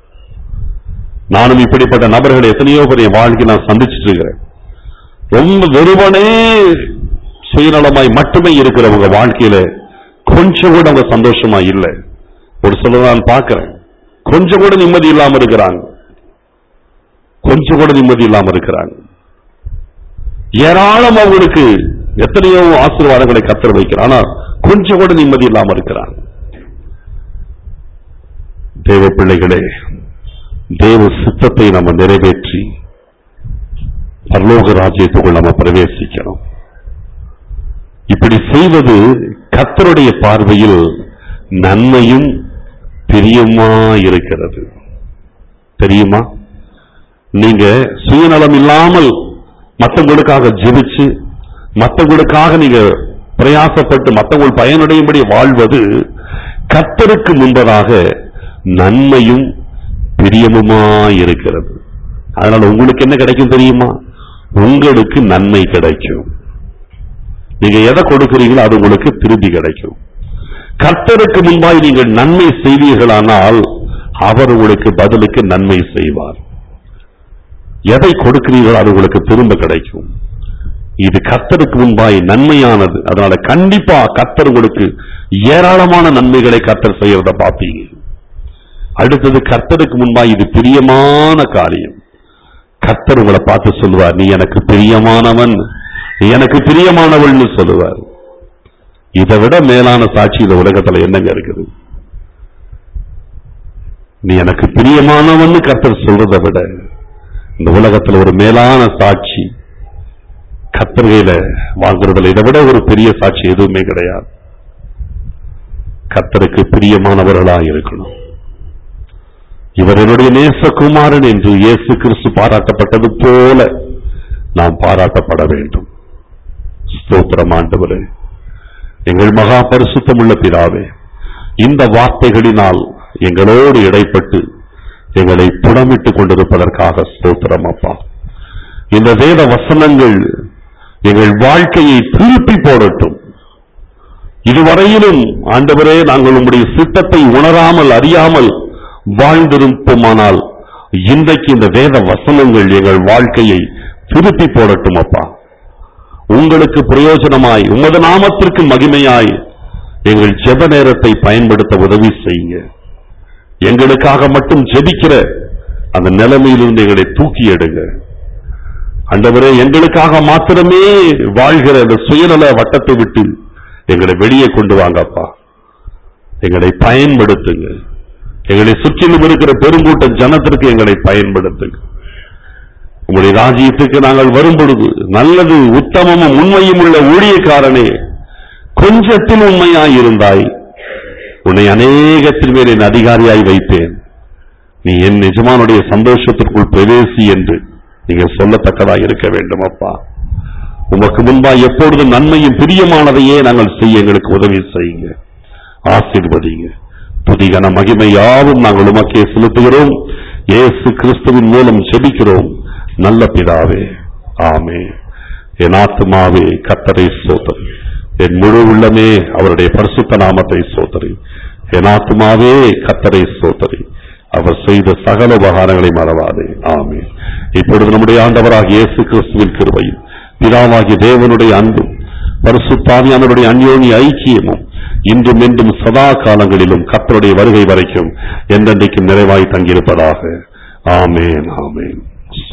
நானும் இப்படிப்பட்ட நபர்களை எத்தனையோ பெரிய வாழ்க்கை நான் சந்திச்சிட்டு இருக்கிறேன் ரொம்ப வெறுவனே சுயநலமாய் மட்டுமே இருக்கிறவங்க வாழ்க்கையில கொஞ்சம் கூட அவங்க சந்தோஷமா இல்லை ஒரு சில நான் பார்க்கிறேன் கொஞ்சம் கூட நிம்மதி இல்லாம இருக்கிறாங்க கொஞ்சம் கூட நிம்மதி இல்லாம இருக்கிறாங்க ஏராளம் அவங்களுக்கு எத்தனையோ ஆசீர்வாதங்களை கத்தர் வைக்கிறார் ஆனா கொஞ்சம் கூட நிம்மதி இல்லாம இருக்கிறார் தேவ பிள்ளைகளே தேவ சித்தத்தை நம்ம நிறைவேற்றி பரலோக ராஜ்யத்துக்குள் நம்ம பிரவேசிக்கணும் இப்படி செய்வது கத்தருடைய பார்வையில் நன்மையும் பிரியமா இருக்கிறது தெரியுமா நீங்க சுயநலம் இல்லாமல் மற்றவங்களுக்காக ஜெபிச்சு மற்றவங்களுக்காக நீங்க பிரயாசப்பட்டு மற்றவங்கள் பயனடையும்படி வாழ்வது கத்தருக்கு முன்பதாக நன்மையும் பிரியமுமா இருக்கிறது அதனால உங்களுக்கு என்ன கிடைக்கும் தெரியுமா உங்களுக்கு நன்மை கிடைக்கும் நீங்க எதை கொடுக்கிறீங்களோ அது உங்களுக்கு திருப்பி கிடைக்கும் கர்த்தருக்கு முன்பாய் நீங்கள் நன்மை செய்வீர்களானால் அவர் உங்களுக்கு பதிலுக்கு நன்மை செய்வார் எதை கொடுக்கிறீர்களோ அது உங்களுக்கு திரும்ப கிடைக்கும் இது கர்த்தருக்கு முன்பாய் நன்மையானது அதனால கண்டிப்பா கர்த்தர் உங்களுக்கு ஏராளமான நன்மைகளை கர்த்தர் செய்யறத பார்ப்பீங்க அடுத்தது கர்த்தருக்கு முன்பாய் இது பிரியமான காரியம் கர்த்தர் உங்களை பார்த்து சொல்லுவார் நீ எனக்கு பிரியமானவன் நீ எனக்கு பிரியமானவள்னு சொல்லுவார் இதை விட மேலான சாட்சி இந்த உலகத்துல என்னங்க இருக்குது நீ எனக்கு பிரியமானவன்னு கர்த்தர் சொல்றதை விட இந்த உலகத்துல ஒரு மேலான சாட்சி கத்தர்கையில வாங்குறதுல இதை விட ஒரு பெரிய சாட்சி எதுவுமே கிடையாது கத்தருக்கு பிரியமானவர்களா இருக்கணும் இவர் என்னுடைய நேசகுமாரன் என்று இயேசு கிறிஸ்து பாராட்டப்பட்டது போல நாம் பாராட்டப்பட வேண்டும் ஸ்தோத்திரம் ஆண்டவரே எங்கள் மகா பரிசுத்தமுள்ள பிதாவே இந்த வார்த்தைகளினால் எங்களோடு இடைப்பட்டு எங்களை புடமிட்டுக் கொண்டிருப்பதற்காக ஸ்தோத்திரம் அப்பா இந்த வேத வசனங்கள் எங்கள் வாழ்க்கையை திருப்பி போடட்டும் இதுவரையிலும் ஆண்டவரே நாங்கள் உம்முடைய சித்தத்தை உணராமல் அறியாமல் வாழ்ந்திருப்போமானால் இன்றைக்கு இந்த வேத வசனங்கள் எங்கள் வாழ்க்கையை திருப்பி போடட்டும் அப்பா உங்களுக்கு பிரயோஜனமாய் உமது நாமத்திற்கு மகிமையாய் எங்கள் ஜெப நேரத்தை பயன்படுத்த உதவி செய்யுங்க எங்களுக்காக மட்டும் ஜெபிக்கிற அந்த நிலைமையிலிருந்து எங்களை தூக்கி எடுங்க ஆண்டவரே எங்களுக்காக மாத்திரமே வாழ்கிற அந்த சுயநல வட்டத்தை விட்டு எங்களை வெளியே கொண்டு வாங்கப்பா எங்களை பயன்படுத்துங்க எங்களை சுற்றிலும் இருக்கிற பெருங்கூட்ட ஜனத்திற்கு எங்களை பயன்படுத்துங்க உங்களுடைய ராஜ்யத்துக்கு நாங்கள் வரும் பொழுது நல்லது உத்தமமும் உண்மையும் உள்ள ஊழியக்காரனே கொஞ்சத்தில் உண்மையாய் இருந்தாய் உன்னை அநேகத்தின் மேல் என் அதிகாரியாய் வைத்தேன் நீ என் எஜமானுடைய சந்தோஷத்திற்குள் பிரவேசி என்று நீங்க சொல்லத்தக்கதாக இருக்க வேண்டும் அப்பா உமக்கு முன்பா எப்பொழுதும் நன்மையும் பிரியமானதையே நாங்கள் செய்ய எங்களுக்கு உதவி செய்யுங்க ஆசீர்வதிங்க புதிகன மகிமை யாவும் நாங்கள் உமக்கே செலுத்துகிறோம் இயேசு கிறிஸ்துவின் மூலம் செபிக்கிறோம் நல்ல பிதாவே ஆமே என் ஆத்துமாவே கத்தரை சோதரி என் முழு உள்ளமே அவருடைய பரிசுத்த நாமத்தை சோதரி என் ஆத்துமாவே கத்தரை சோதரி அவர் செய்த சகல உபகாரங்களை மறவாதே ஆமே இப்பொழுது நம்முடைய ஆண்டவராகிய இயேசு கிறிஸ்துவின் கிருபையும் பிதாவாகிய தேவனுடைய அன்பும் பரிசுத்தாவியானவருடைய அந்யோன்ய ஐக்கியமும் இன்றும் என்றும் சதா காலங்களிலும் கத்தருடைய வருகை வரைக்கும் என்றென்றைக்கும் நிறைவாய் தங்கியிருப்பதாக ஆமேன் ஆமேன்